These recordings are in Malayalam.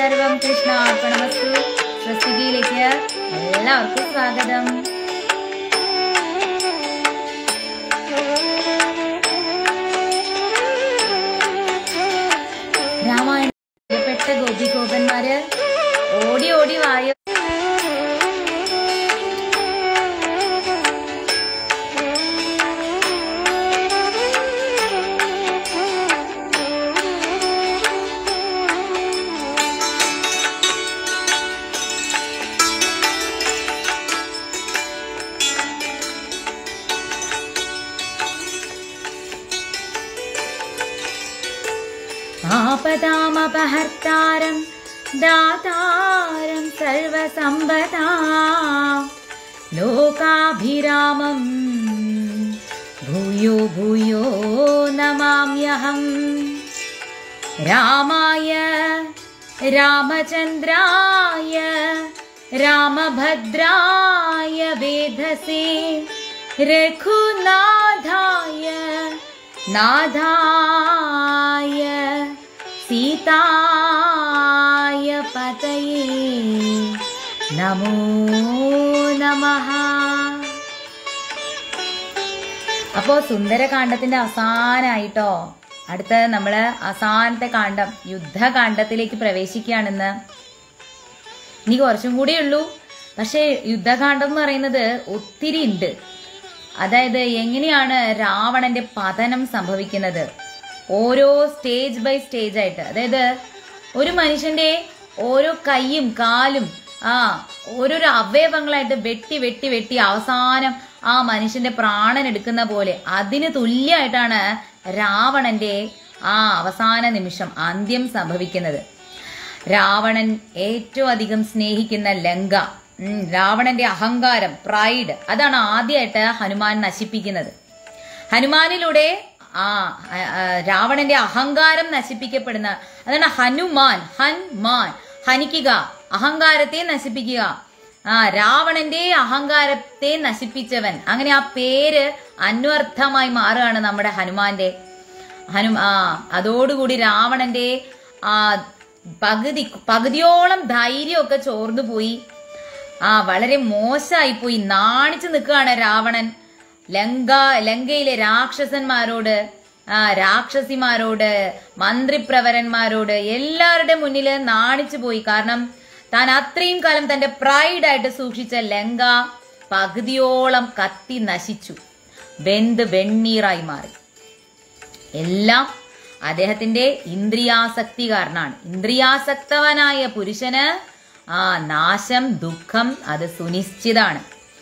സർവം കൃഷ്ണ അർപ്പണമസ്തു സ്വസ്തികയിലേക്ക് എല്ലാവർക്കും സ്വാഗതം രാമായണ പ്രിയപ്പെട്ട ഗോപിഗോപന്മാര് ഓടി ഓടി വായോ आपदामपहर्तारं दातारं सर्वसम्पदा लोकाभिरामं भूयो भूयो नमाम्यहम् रामाय रामचन्द्राय रामभद्राय वेधसे रघुनाथाय नाथाय सीताय पतये नमो नमः അപ്പോ സുന്ദരകാന്ഡത്തിന്റെ അവസാനായിട്ടോ അടുത്ത നമ്മള് അവസാനത്തെ കാണ്ഡം യുദ്ധകാന്ഡത്തിലേക്ക് പ്രവേശിക്കുകയാണെന്ന് ഇനി കുറച്ചും കൂടിയേ ഉള്ളൂ പക്ഷേ യുദ്ധകാന്ഡം എന്ന് പറയുന്നത് ഒത്തിരി ഉണ്ട് അതായത് എങ്ങനെയാണ് രാവണന്റെ പതനം സംഭവിക്കുന്നത് ഓരോ സ്റ്റേജ് ബൈ സ്റ്റേജ് ആയിട്ട് അതായത് ഒരു മനുഷ്യന്റെ ഓരോ കൈയും കാലും ആ ഓരോരോ അവയവങ്ങളായിട്ട് വെട്ടി വെട്ടി വെട്ടി അവസാനം ആ മനുഷ്യന്റെ പ്രാണൻ എടുക്കുന്ന പോലെ അതിന് തുല്യമായിട്ടാണ് രാവണന്റെ ആ അവസാന നിമിഷം അന്ത്യം സംഭവിക്കുന്നത് രാവണൻ ഏറ്റവും അധികം സ്നേഹിക്കുന്ന ലങ്ക ഉം, രാവണന്റെ അഹങ്കാരം പ്രൈഡ് അതാണ് ആദ്യമായിട്ട് ഹനുമാൻ നശിപ്പിക്കുന്നത് ഹനുമാനിലൂടെ ആ ആ, ആ, രാവണന്റെ അഹങ്കാരം നശിപ്പിക്കപ്പെടുന്ന അതാണ് ഹനുമാൻ ഹൻമാൻ ഹനിക്കുക അഹങ്കാരത്തെ നശിപ്പിക്കുക ആ രാവണന്റെ അഹങ്കാരത്തെ നശിപ്പിച്ചവൻ അങ്ങനെ ആ പേര് അന്വർത്ഥമായി മാറുകയാണ് നമ്മുടെ ഹനുമാന്റെ ഹനു ആ അതോടുകൂടി രാവണന്റെ ആ പകുതി പകുതിയോളം ധൈര്യമൊക്കെ ചോർന്നു പോയി ആ വളരെ മോശമായി പോയി നാണിച്ചു നിൽക്കുകയാണ് രാവണൻ ലങ്ക ലങ്കയിലെ രാക്ഷസന്മാരോട് ആ രാക്ഷസിമാരോട് മന്ത്രിപ്രവരന്മാരോട് എല്ലാവരുടെ മുന്നിൽ നാണിച്ചു പോയി കാരണം താൻ അത്രയും കാലം തന്റെ പ്രൈഡായിട്ട് സൂക്ഷിച്ച ലങ്ക പകുതിയോളം കത്തി നശിച്ചു വെന്ത് വെണ്ണീറായി മാറി എല്ലാം അദ്ദേഹത്തിന്റെ ഇന്ദ്രിയാസക്തി കാരണമാണ് ഇന്ദ്രിയാസക്തവനായ പുരുഷന് ആ നാശം ദുഃഖം അത് സുനിശ്ചിതാണ്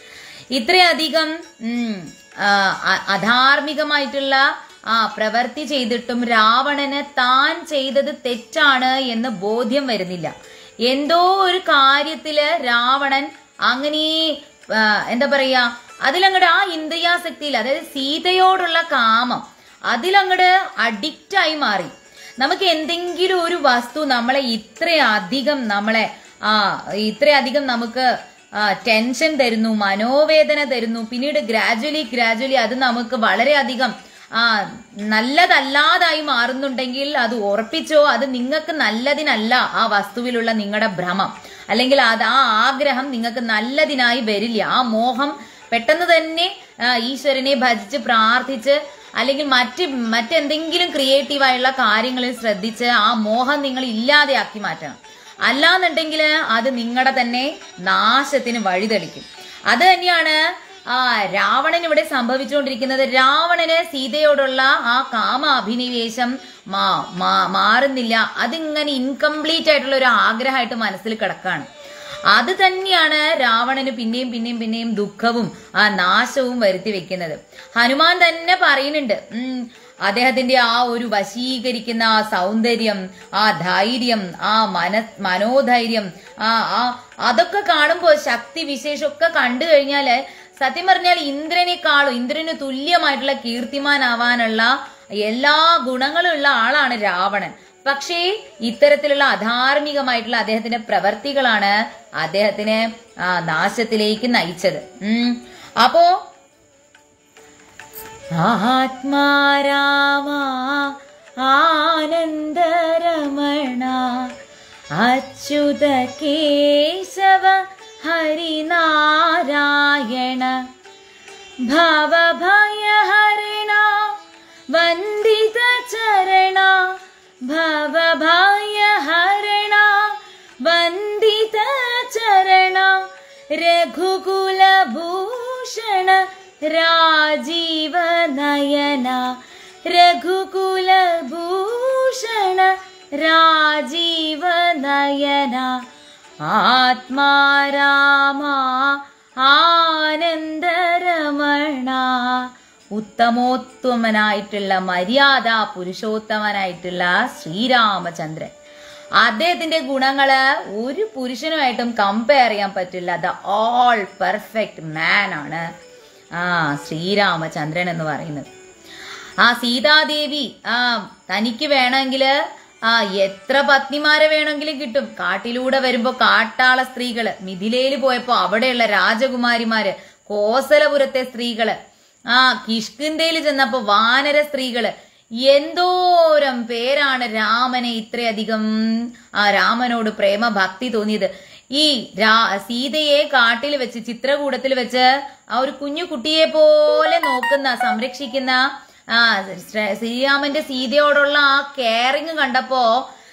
ഇത്രയധികം ഉം, ആ, അ- അധാർമികമായിട്ടുള്ള ആ പ്രവൃത്തി ചെയ്തിട്ടും രാവണന് താൻ ചെയ്തത് തെറ്റാണ് എന്ന് ബോധ്യം വരുന്നില്ല എന്തോ ഒരു കാര്യത്തില് രാവണൻ അങ്ങനെ ആ, എന്താ പറയാ അതിലങ്ങട് ആ ഇന്ദ്രിയാസക്തിയിൽ അതായത് സീതയോടുള്ള കാമം അതിലങ്ങട് അഡിക്റ്റ് ആയി മാറി നമുക്ക് എന്തെങ്കിലും ഒരു വസ്തു നമ്മളെ ഇത്രയധികം നമ്മളെ ആ ഇത്രയധികം നമുക്ക് ആ, ടെൻഷൻ തരുന്നു മനോവേദന തരുന്നു പിന്നീട് ഗ്രാജുവലി ഗ്രാജുവലി അത് നമുക്ക് വളരെയധികം ആ നല്ലതല്ലാതായി മാറുന്നുണ്ടെങ്കിൽ അത് ഉറപ്പിച്ചോ അത് നിങ്ങൾക്ക് നല്ലതിനല്ല ആ വസ്തുവിലുള്ള നിങ്ങളുടെ ഭ്രമം അല്ലെങ്കിൽ അത് ആ ആഗ്രഹം നിങ്ങൾക്ക് നല്ലതിനായി വരില്ല ആ മോഹം പെട്ടെന്ന് തന്നെ ആ, ഈശ്വരനെ ഭജിച്ച് പ്രാർത്ഥിച്ച് അല്ലെങ്കിൽ മറ്റ് മറ്റെന്തെങ്കിലും ക്രിയേറ്റീവായുള്ള കാര്യങ്ങളിൽ ശ്രദ്ധിച്ച് ആ മോഹം നിങ്ങൾ ഇല്ലാതെയാക്കി മാറ്റണം അല്ലാന്നുണ്ടെങ്കിൽ അത് നിങ്ങളുടെ തന്നെ നാശത്തിന് വഴിതെളിക്കും അത് തന്നെയാണ് ആ രാവണൻ ഇവിടെ സംഭവിച്ചുകൊണ്ടിരിക്കുന്നത് രാവണന് സീതയോടുള്ള ആ കാമ അഭിനിവേശം മാ മാ- മാറുന്നില്ല അതിങ്ങനെ ഇൻകംപ്ലീറ്റ് ആയിട്ടുള്ള ഒരു ആഗ്രഹമായിട്ട് മനസ്സിൽ കിടക്കാണ് അത് തന്നെയാണ് രാവണന് പിന്നെയും പിന്നെയും പിന്നെയും ദുഃഖവും ആ നാശവും വരുത്തി വെക്കുന്നത് ഹനുമാൻ തന്നെ പറയുന്നുണ്ട് ഉം അദ്ദേഹത്തിന്റെ ആ ഒരു വശീകരിക്കുന്ന ആ സൗന്ദര്യം ആ ധൈര്യം ആ മന മനോധൈര്യം ആ ആ അതൊക്കെ കാണുമ്പോൾ ശക്തി വിശേഷമൊക്കെ കണ്ടു കഴിഞ്ഞാല് സത്യം പറഞ്ഞാൽ ഇന്ദ്രനേക്കാളും ഇന്ദ്രന് തുല്യമായിട്ടുള്ള കീർത്തിമാനാവാനുള്ള എല്ലാ ഗുണങ്ങളുള്ള ആളാണ് രാവണൻ പക്ഷേ ഇത്തരത്തിലുള്ള അധാർമികമായിട്ടുള്ള അദ്ദേഹത്തിന്റെ പ്രവർത്തികളാണ് അദ്ദേഹത്തിനെ ആ നാശത്തിലേക്ക് നയിച്ചത് ഉം അപ്പോ ആത്മാരാമ ആനന്ദരമണ അച്യുത കേശവ ഹരിനാരായണ ഭവഭയഹരണ വന്ദിത ചരണ ഭവഭയഹരണ വന്ദിത ചരണ രഘുകുലഭൂഷണ രാജീവ നയന രഘുകുലഭൂഷണ രാജീവ നയന ആത്മാരാമ ആനന്ദരമണ ഉത്തമോത്തമനായിട്ടുള്ള മര്യാദ പുരുഷോത്തമനായിട്ടുള്ള ശ്രീരാമചന്ദ്രൻ അദ്ദേഹത്തിന്റെ ഗുണങ്ങള് ഒരു പുരുഷനുമായിട്ടും കമ്പയർ ചെയ്യാൻ പറ്റില്ല ദ ഓൾ പെർഫെക്റ്റ് മാൻ ആണ് ആ ശ്രീരാമചന്ദ്രൻ എന്ന് പറയുന്നത് ആ സീതാദേവി ആ തനിക്ക് വേണമെങ്കിൽ ആ എത്ര പത്നിമാരെ വേണമെങ്കിലും കിട്ടും കാട്ടിലൂടെ വരുമ്പോ കാട്ടാള സ്ത്രീകള് മിഥിലയിൽ പോയപ്പോ അവിടെയുള്ള രാജകുമാരിമാര് കോസലപുരത്തെ സ്ത്രീകള് ആ കിഷ്കിന്തയിൽ ചെന്നപ്പോ വാനര സ്ത്രീകള് എന്തോരം പേരാണ് രാമനെ ഇത്രയധികം ആ രാമനോട് പ്രേമ ഭക്തി തോന്നിയത് ഈ രാ സീതയെ കാട്ടിൽ വെച്ച് ചിത്രകൂടത്തിൽ വെച്ച് ആ ഒരു കുഞ്ഞു കുട്ടിയെ പോലെ നോക്കുന്ന സംരക്ഷിക്കുന്ന ആ ശ്ര- ശ്രീരാമന്റെ സീതയോടുള്ള ആ കെയറിങ് കണ്ടപ്പോ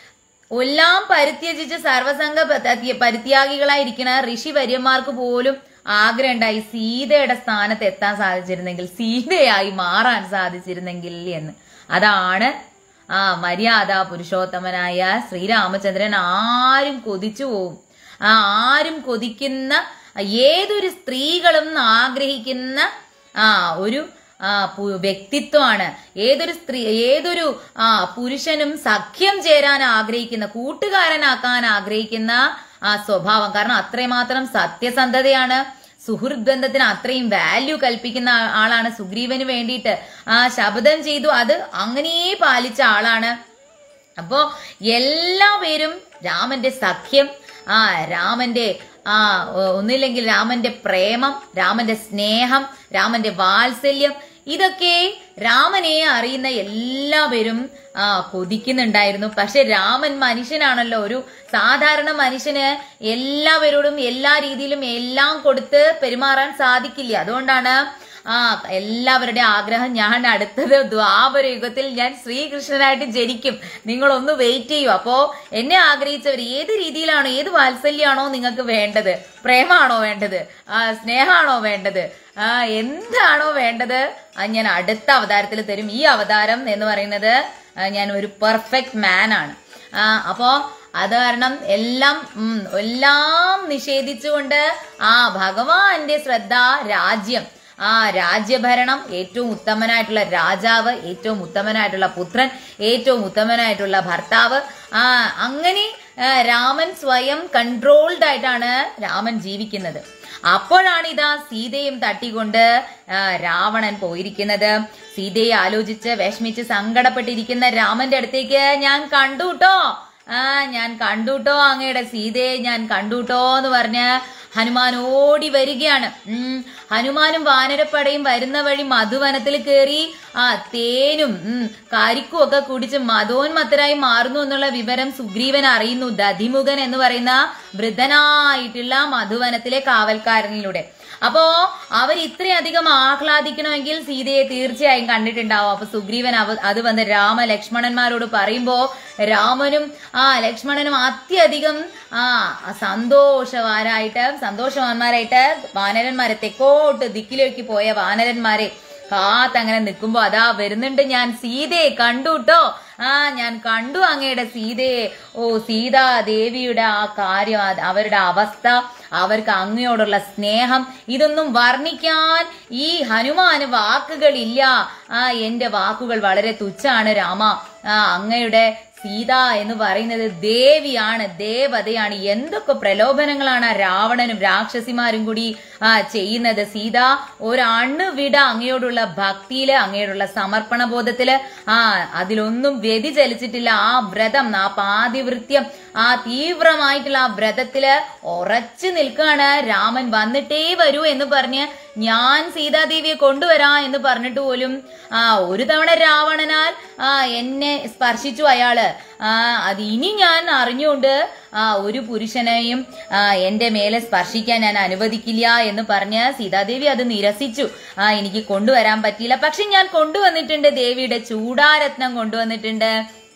എല്ലാം പരിത്യജിച്ച് സർവസംഘ പ- പരിത്യാഗികളായിരിക്കുന്ന ഋഷി വര്യന്മാർക്ക് പോലും ആഗ്രഹം ഉണ്ടായി സീതയുടെ സ്ഥാനത്ത് എത്താൻ സാധിച്ചിരുന്നെങ്കിൽ സീതയായി മാറാൻ സാധിച്ചിരുന്നെങ്കിൽ എന്ന് അതാണ് ആ മര്യാദ പുരുഷോത്തമനായ ശ്രീരാമചന്ദ്രൻ ആരും കൊതിച്ചു പോവും ആ ആരും കൊതിക്കുന്ന ഏതൊരു സ്ത്രീകളും ആഗ്രഹിക്കുന്ന ആ ഒരു ആ പു- വ്യക്തിത്വമാണ് ഏതൊരു സ്ത്രീ ഏതൊരു ആ പുരുഷനും സഖ്യം ചേരാൻ ആഗ്രഹിക്കുന്ന കൂട്ടുകാരനാക്കാൻ ആഗ്രഹിക്കുന്ന ആ സ്വഭാവം കാരണം അത്രമാത്രം സത്യസന്ധതയാണ് സുഹൃത് ബന്ധത്തിന് അത്രയും വാല്യൂ കൽപ്പിക്കുന്ന ആ- ആളാണ് സുഗ്രീവന് വേണ്ടിയിട്ട് ആ ശപഥം ചെയ്തു അത് അങ്ങനെ പാലിച്ച ആളാണ് അപ്പോ എല്ലാവരും രാമന്റെ സഖ്യം ആ രാമന്റെ ആ ഒ- ഒന്നില്ലെങ്കിൽ രാമന്റെ പ്രേമം രാമന്റെ സ്നേഹം രാമന്റെ വാത്സല്യം ഇതൊക്കെ രാമനെ അറിയുന്ന എല്ലാവരും ആ കൊതിക്കുന്നുണ്ടായിരുന്നു പക്ഷെ രാമൻ മനുഷ്യനാണല്ലോ ഒരു സാധാരണ മനുഷ്യന് എല്ലാവരോടും എല്ലാ രീതിയിലും എല്ലാം കൊടുത്ത് പെരുമാറാൻ സാധിക്കില്ല അതുകൊണ്ടാണ് ആ എല്ലാവരുടെ ആഗ്രഹം ഞാൻ അടുത്തത് ദ്വാപര യുഗത്തിൽ ഞാൻ ശ്രീകൃഷ്ണനായിട്ട് ജനിക്കും നിങ്ങൾ ഒന്ന് വെയിറ്റ് ചെയ്യൂ അപ്പോ എന്നെ ആഗ്രഹിച്ചവർ ഏത് രീതിയിലാണോ ഏത് വാത്സല്യമാണോ നിങ്ങൾക്ക് വേണ്ടത് പ്രേമാണോ വേണ്ടത് ആ സ്നേഹമാണോ വേണ്ടത് ആ എന്താണോ വേണ്ടത് അത് ഞാൻ അടുത്ത അവതാരത്തിൽ തരും ഈ അവതാരം എന്ന് പറയുന്നത് ആ, ഞാൻ ഒരു പെർഫെക്റ്റ് മാൻ ആണ് ആ, അപ്പോ അത് കാരണം എല്ലാം ഉം, എല്ലാം നിഷേധിച്ചുകൊണ്ട് ആ ഭഗവാന്റെ ശ്രദ്ധ രാജ്യം ആ രാജ്യഭരണം ഏറ്റവും ഉത്തമനായിട്ടുള്ള രാജാവ് ഏറ്റവും ഉത്തമനായിട്ടുള്ള പുത്രൻ ഏറ്റവും ഉത്തമനായിട്ടുള്ള ഭർത്താവ് ആ അങ്ങനെ ആ, രാമൻ സ്വയം കൺട്രോൾഡ് ആയിട്ടാണ് രാമൻ ജീവിക്കുന്നത് അപ്പോഴാണ് ഇതാ സീതയും തട്ടിക്കൊണ്ട് ആ, രാവണൻ പോയിരിക്കുന്നത് സീതയെ ആലോചിച്ച് വിഷമിച്ച് സങ്കടപ്പെട്ടിരിക്കുന്ന രാമന്റെ അടുത്തേക്ക് ഞാൻ കണ്ടുട്ടോ ആ ഞാൻ കണ്ടുട്ടോ അങ്ങയുടെ സീതയെ ഞാൻ കണ്ടുട്ടോ എന്ന് പറഞ്ഞ് ഹനുമാൻ ഓടി വരികയാണ് ഉം ഹനുമാനും വാനരപ്പടയും വരുന്ന വഴി മധുവനത്തിൽ കയറി ആ തേനും ഉം കരിക്കും ഒക്കെ കുടിച്ച് മതോന്മത്തരായി മാറുന്നു എന്നുള്ള വിവരം സുഗ്രീവൻ അറിയുന്നു ദധിമുഖൻ എന്ന് പറയുന്ന വൃദ്ധനായിട്ടുള്ള മധുവനത്തിലെ കാവൽക്കാരനിലൂടെ അപ്പോ അവർ ഇത്രയധികം ആഹ്ലാദിക്കണമെങ്കിൽ സീതയെ തീർച്ചയായും കണ്ടിട്ടുണ്ടാവും അപ്പൊ സുഗ്രീവൻ അവ- അത് വന്ന് രാമ ലക്ഷ്മണന്മാരോട് പറയുമ്പോ രാമനും ആ ലക്ഷ്മണനും അത്യധികം ആ സന്തോഷവാരായിട്ട് സന്തോഷവാന്മാരായിട്ട് വാനരന്മാരെ തെക്കോട്ട് ദിക്കിലേക്ക് പോയ വാനരന്മാരെ കാത്തങ്ങനെ നിൽക്കുമ്പോ അതാ വരുന്നുണ്ട് ഞാൻ സീതയെ കണ്ടുട്ടോ ആ ഞാൻ കണ്ടു അങ്ങയുടെ സീതയെ ഓ സീതാദേവിയുടെ ആ കാര്യം അത് അവരുടെ അവസ്ഥ അവർക്ക് അങ്ങയോടുള്ള സ്നേഹം ഇതൊന്നും വർണ്ണിക്കാൻ ഈ ഹനുമാന് വാക്കുകളില്ല ആ എന്റെ വാക്കുകൾ വളരെ തുച്ഛാണ് രാമ ആ അങ്ങയുടെ സീത എന്ന് പറയുന്നത് ദേവിയാണ് ദേവതയാണ് എന്തൊക്കെ പ്രലോഭനങ്ങളാണ് ആ രാവണനും രാക്ഷസിമാരും കൂടി ആ ചെയ്യുന്നത് സീത ഒരണുവിട അങ്ങയോടുള്ള ഭക്തിയില് അങ്ങയോടുള്ള സമർപ്പണ ബോധത്തില് ആ അതിലൊന്നും വ്യതിചലിച്ചിട്ടില്ല ആ വ്രതം ആ പാതിവൃത്യം ആ തീവ്രമായിട്ടുള്ള ആ വ്രതത്തില് ഉറച്ചു നിൽക്കുകയാണ് രാമൻ വന്നിട്ടേ വരൂ എന്ന് പറഞ്ഞ് ഞാൻ സീതാദേവിയെ കൊണ്ടുവരാ എന്ന് പറഞ്ഞിട്ട് പോലും ആ ഒരു തവണ രാവണനാൽ ആ എന്നെ സ്പർശിച്ചു അയാള് ആ അത് ഇനി ഞാൻ അറിഞ്ഞുകൊണ്ട് ആ ഒരു പുരുഷനെയും ആ എന്റെ മേലെ സ്പർശിക്കാൻ ഞാൻ അനുവദിക്കില്ല എന്ന് പറഞ്ഞ് സീതാദേവി അത് നിരസിച്ചു ആ എനിക്ക് കൊണ്ടുവരാൻ പറ്റിയില്ല പക്ഷെ ഞാൻ കൊണ്ടുവന്നിട്ടുണ്ട് ദേവിയുടെ ചൂടാരത്നം കൊണ്ടുവന്നിട്ടുണ്ട്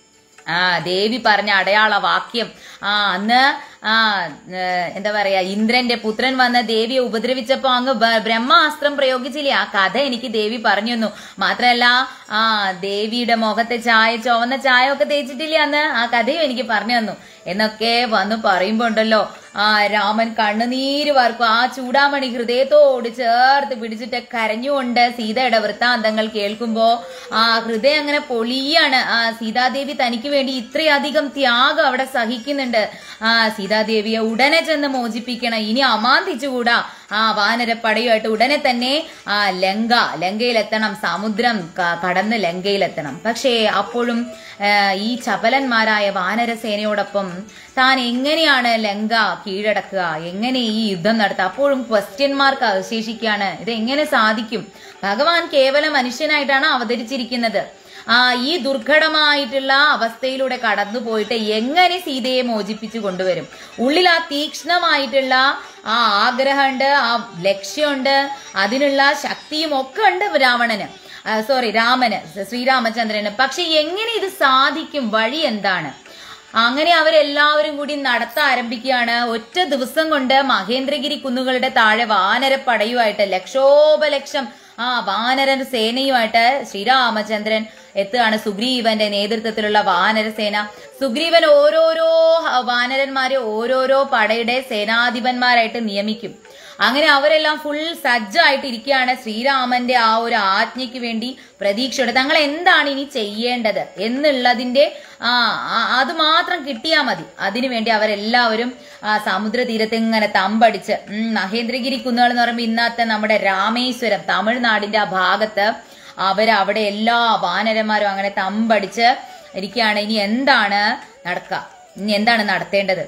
ആ ദേവി പറഞ്ഞ അടയാള വാക്യം ആ അന്ന് ആ ഏ, എന്താ പറയാ ഇന്ദ്രന്റെ പുത്രൻ വന്ന ദേവിയെ ഉപദ്രവിച്ചപ്പോ അങ്ങ് ബ- ബ്രഹ്മാസ്ത്രം പ്രയോഗിച്ചില്ലേ ആ കഥ എനിക്ക് ദേവി പറഞ്ഞു തന്നു മാത്രല്ല ആ ദേവിയുടെ മുഖത്തെ ചായ ചുവന്ന ചായ ഒക്കെ തേച്ചിട്ടില്ലേ അന്ന് ആ കഥയും എനിക്ക് പറഞ്ഞു തന്നു എന്നൊക്കെ വന്ന് പറയുമ്പോ ഉണ്ടല്ലോ ആ രാമൻ കണ്ണുനീര് വാർക്കും ആ ചൂടാമണി ഹൃദയത്തോട് ചേർത്ത് പിടിച്ചിട്ട് കരഞ്ഞുകൊണ്ട് സീതയുടെ വൃത്താന്തങ്ങൾ കേൾക്കുമ്പോ ആ ഹൃദയം അങ്ങനെ പൊളിയാണ് ആ സീതാദേവി തനിക്ക് വേണ്ടി ഇത്രയധികം ത്യാഗം അവിടെ സഹിക്കുന്നുണ്ട് ആ സീതാദേവിയെ ഉടനെ ചെന്ന് മോചിപ്പിക്കണം ഇനി അമാന്തിച്ചുകൂടാ ആ വാനരപ്പടയുമായിട്ട് ഉടനെ തന്നെ ആ ലങ്ക ലങ്കയിലെത്തണം സമുദ്രം ക- കടന്ന് ലങ്കയിലെത്തണം പക്ഷേ അപ്പോഴും ആ, ഈ ചപലന്മാരായ വാനരസേനയോടൊപ്പം താൻ എങ്ങനെയാണ് ലങ്ക കീഴടക്കുക എങ്ങനെ ഈ യുദ്ധം നടത്തുക അപ്പോഴും ക്വസ്റ്റ്യൻ മാർക്ക് അവശേഷിക്കുകയാണ് ഇത് എങ്ങനെ സാധിക്കും ഭഗവാൻ കേവല മനുഷ്യനായിട്ടാണ് അവതരിച്ചിരിക്കുന്നത് ആ ഈ ദുർഘടമായിട്ടുള്ള അവസ്ഥയിലൂടെ കടന്നു പോയിട്ട് എങ്ങനെ സീതയെ മോചിപ്പിച്ചു കൊണ്ടുവരും ഉള്ളിൽ ആ തീക്ഷ്ണമായിട്ടുള്ള ആ ആഗ്രഹമുണ്ട് ആ ലക്ഷ്യമുണ്ട് അതിനുള്ള ശക്തിയും ഒക്കെ ഉണ്ട് രാവണന് സോറി രാമന് ശ്രീരാമചന്ദ്രന് പക്ഷെ എങ്ങനെ ഇത് സാധിക്കും വഴി എന്താണ് അങ്ങനെ അവരെല്ലാവരും കൂടി നടത്ത ആരംഭിക്കുകയാണ് ഒറ്റ ദിവസം കൊണ്ട് മഹേന്ദ്രഗിരി കുന്നുകളുടെ താഴെ വാനരപ്പടയുമായിട്ട് ലക്ഷോപലക്ഷം ആ വാനര സേനയുമായിട്ട് ശ്രീരാമചന്ദ്രൻ എത്തുകയാണ് സുഗ്രീവന്റെ നേതൃത്വത്തിലുള്ള വാനരസേന സുഗ്രീവൻ ഓരോരോ ഹ- വാനരന്മാരെ ഓരോരോ പടയുടെ സേനാധിപന്മാരായിട്ട് നിയമിക്കും അങ്ങനെ അവരെല്ലാം ഫുൾ സജ്ജായിട്ട് ഇരിക്കുകയാണ് ശ്രീരാമന്റെ ആ ഒരു ആജ്ഞയ്ക്ക് വേണ്ടി പ്രതീക്ഷയോടെ തങ്ങൾ എന്താണ് ഇനി ചെയ്യേണ്ടത് എന്നുള്ളതിന്റെ ആ ആ- അത് മാത്രം കിട്ടിയാൽ മതി അതിനുവേണ്ടി അവരെല്ലാവരും ആ സമുദ്രതീരത്ത് ഇങ്ങനെ തമ്പടിച്ച് ഉം, മഹേന്ദ്രഗിരി കുന്നുകൾ എന്ന് പറയുമ്പോൾ ഇന്നത്തെ നമ്മുടെ രാമേശ്വരം തമിഴ്നാടിന്റെ ആ ഭാഗത്ത് അവരവിടെ എല്ലാ വാനരന്മാരും അങ്ങനെ തമ്പടിച്ച് ഇരിക്കുകയാണ് ഇനി എന്താണ് നടക്കുക ഇനി എന്താണ് നടത്തേണ്ടത്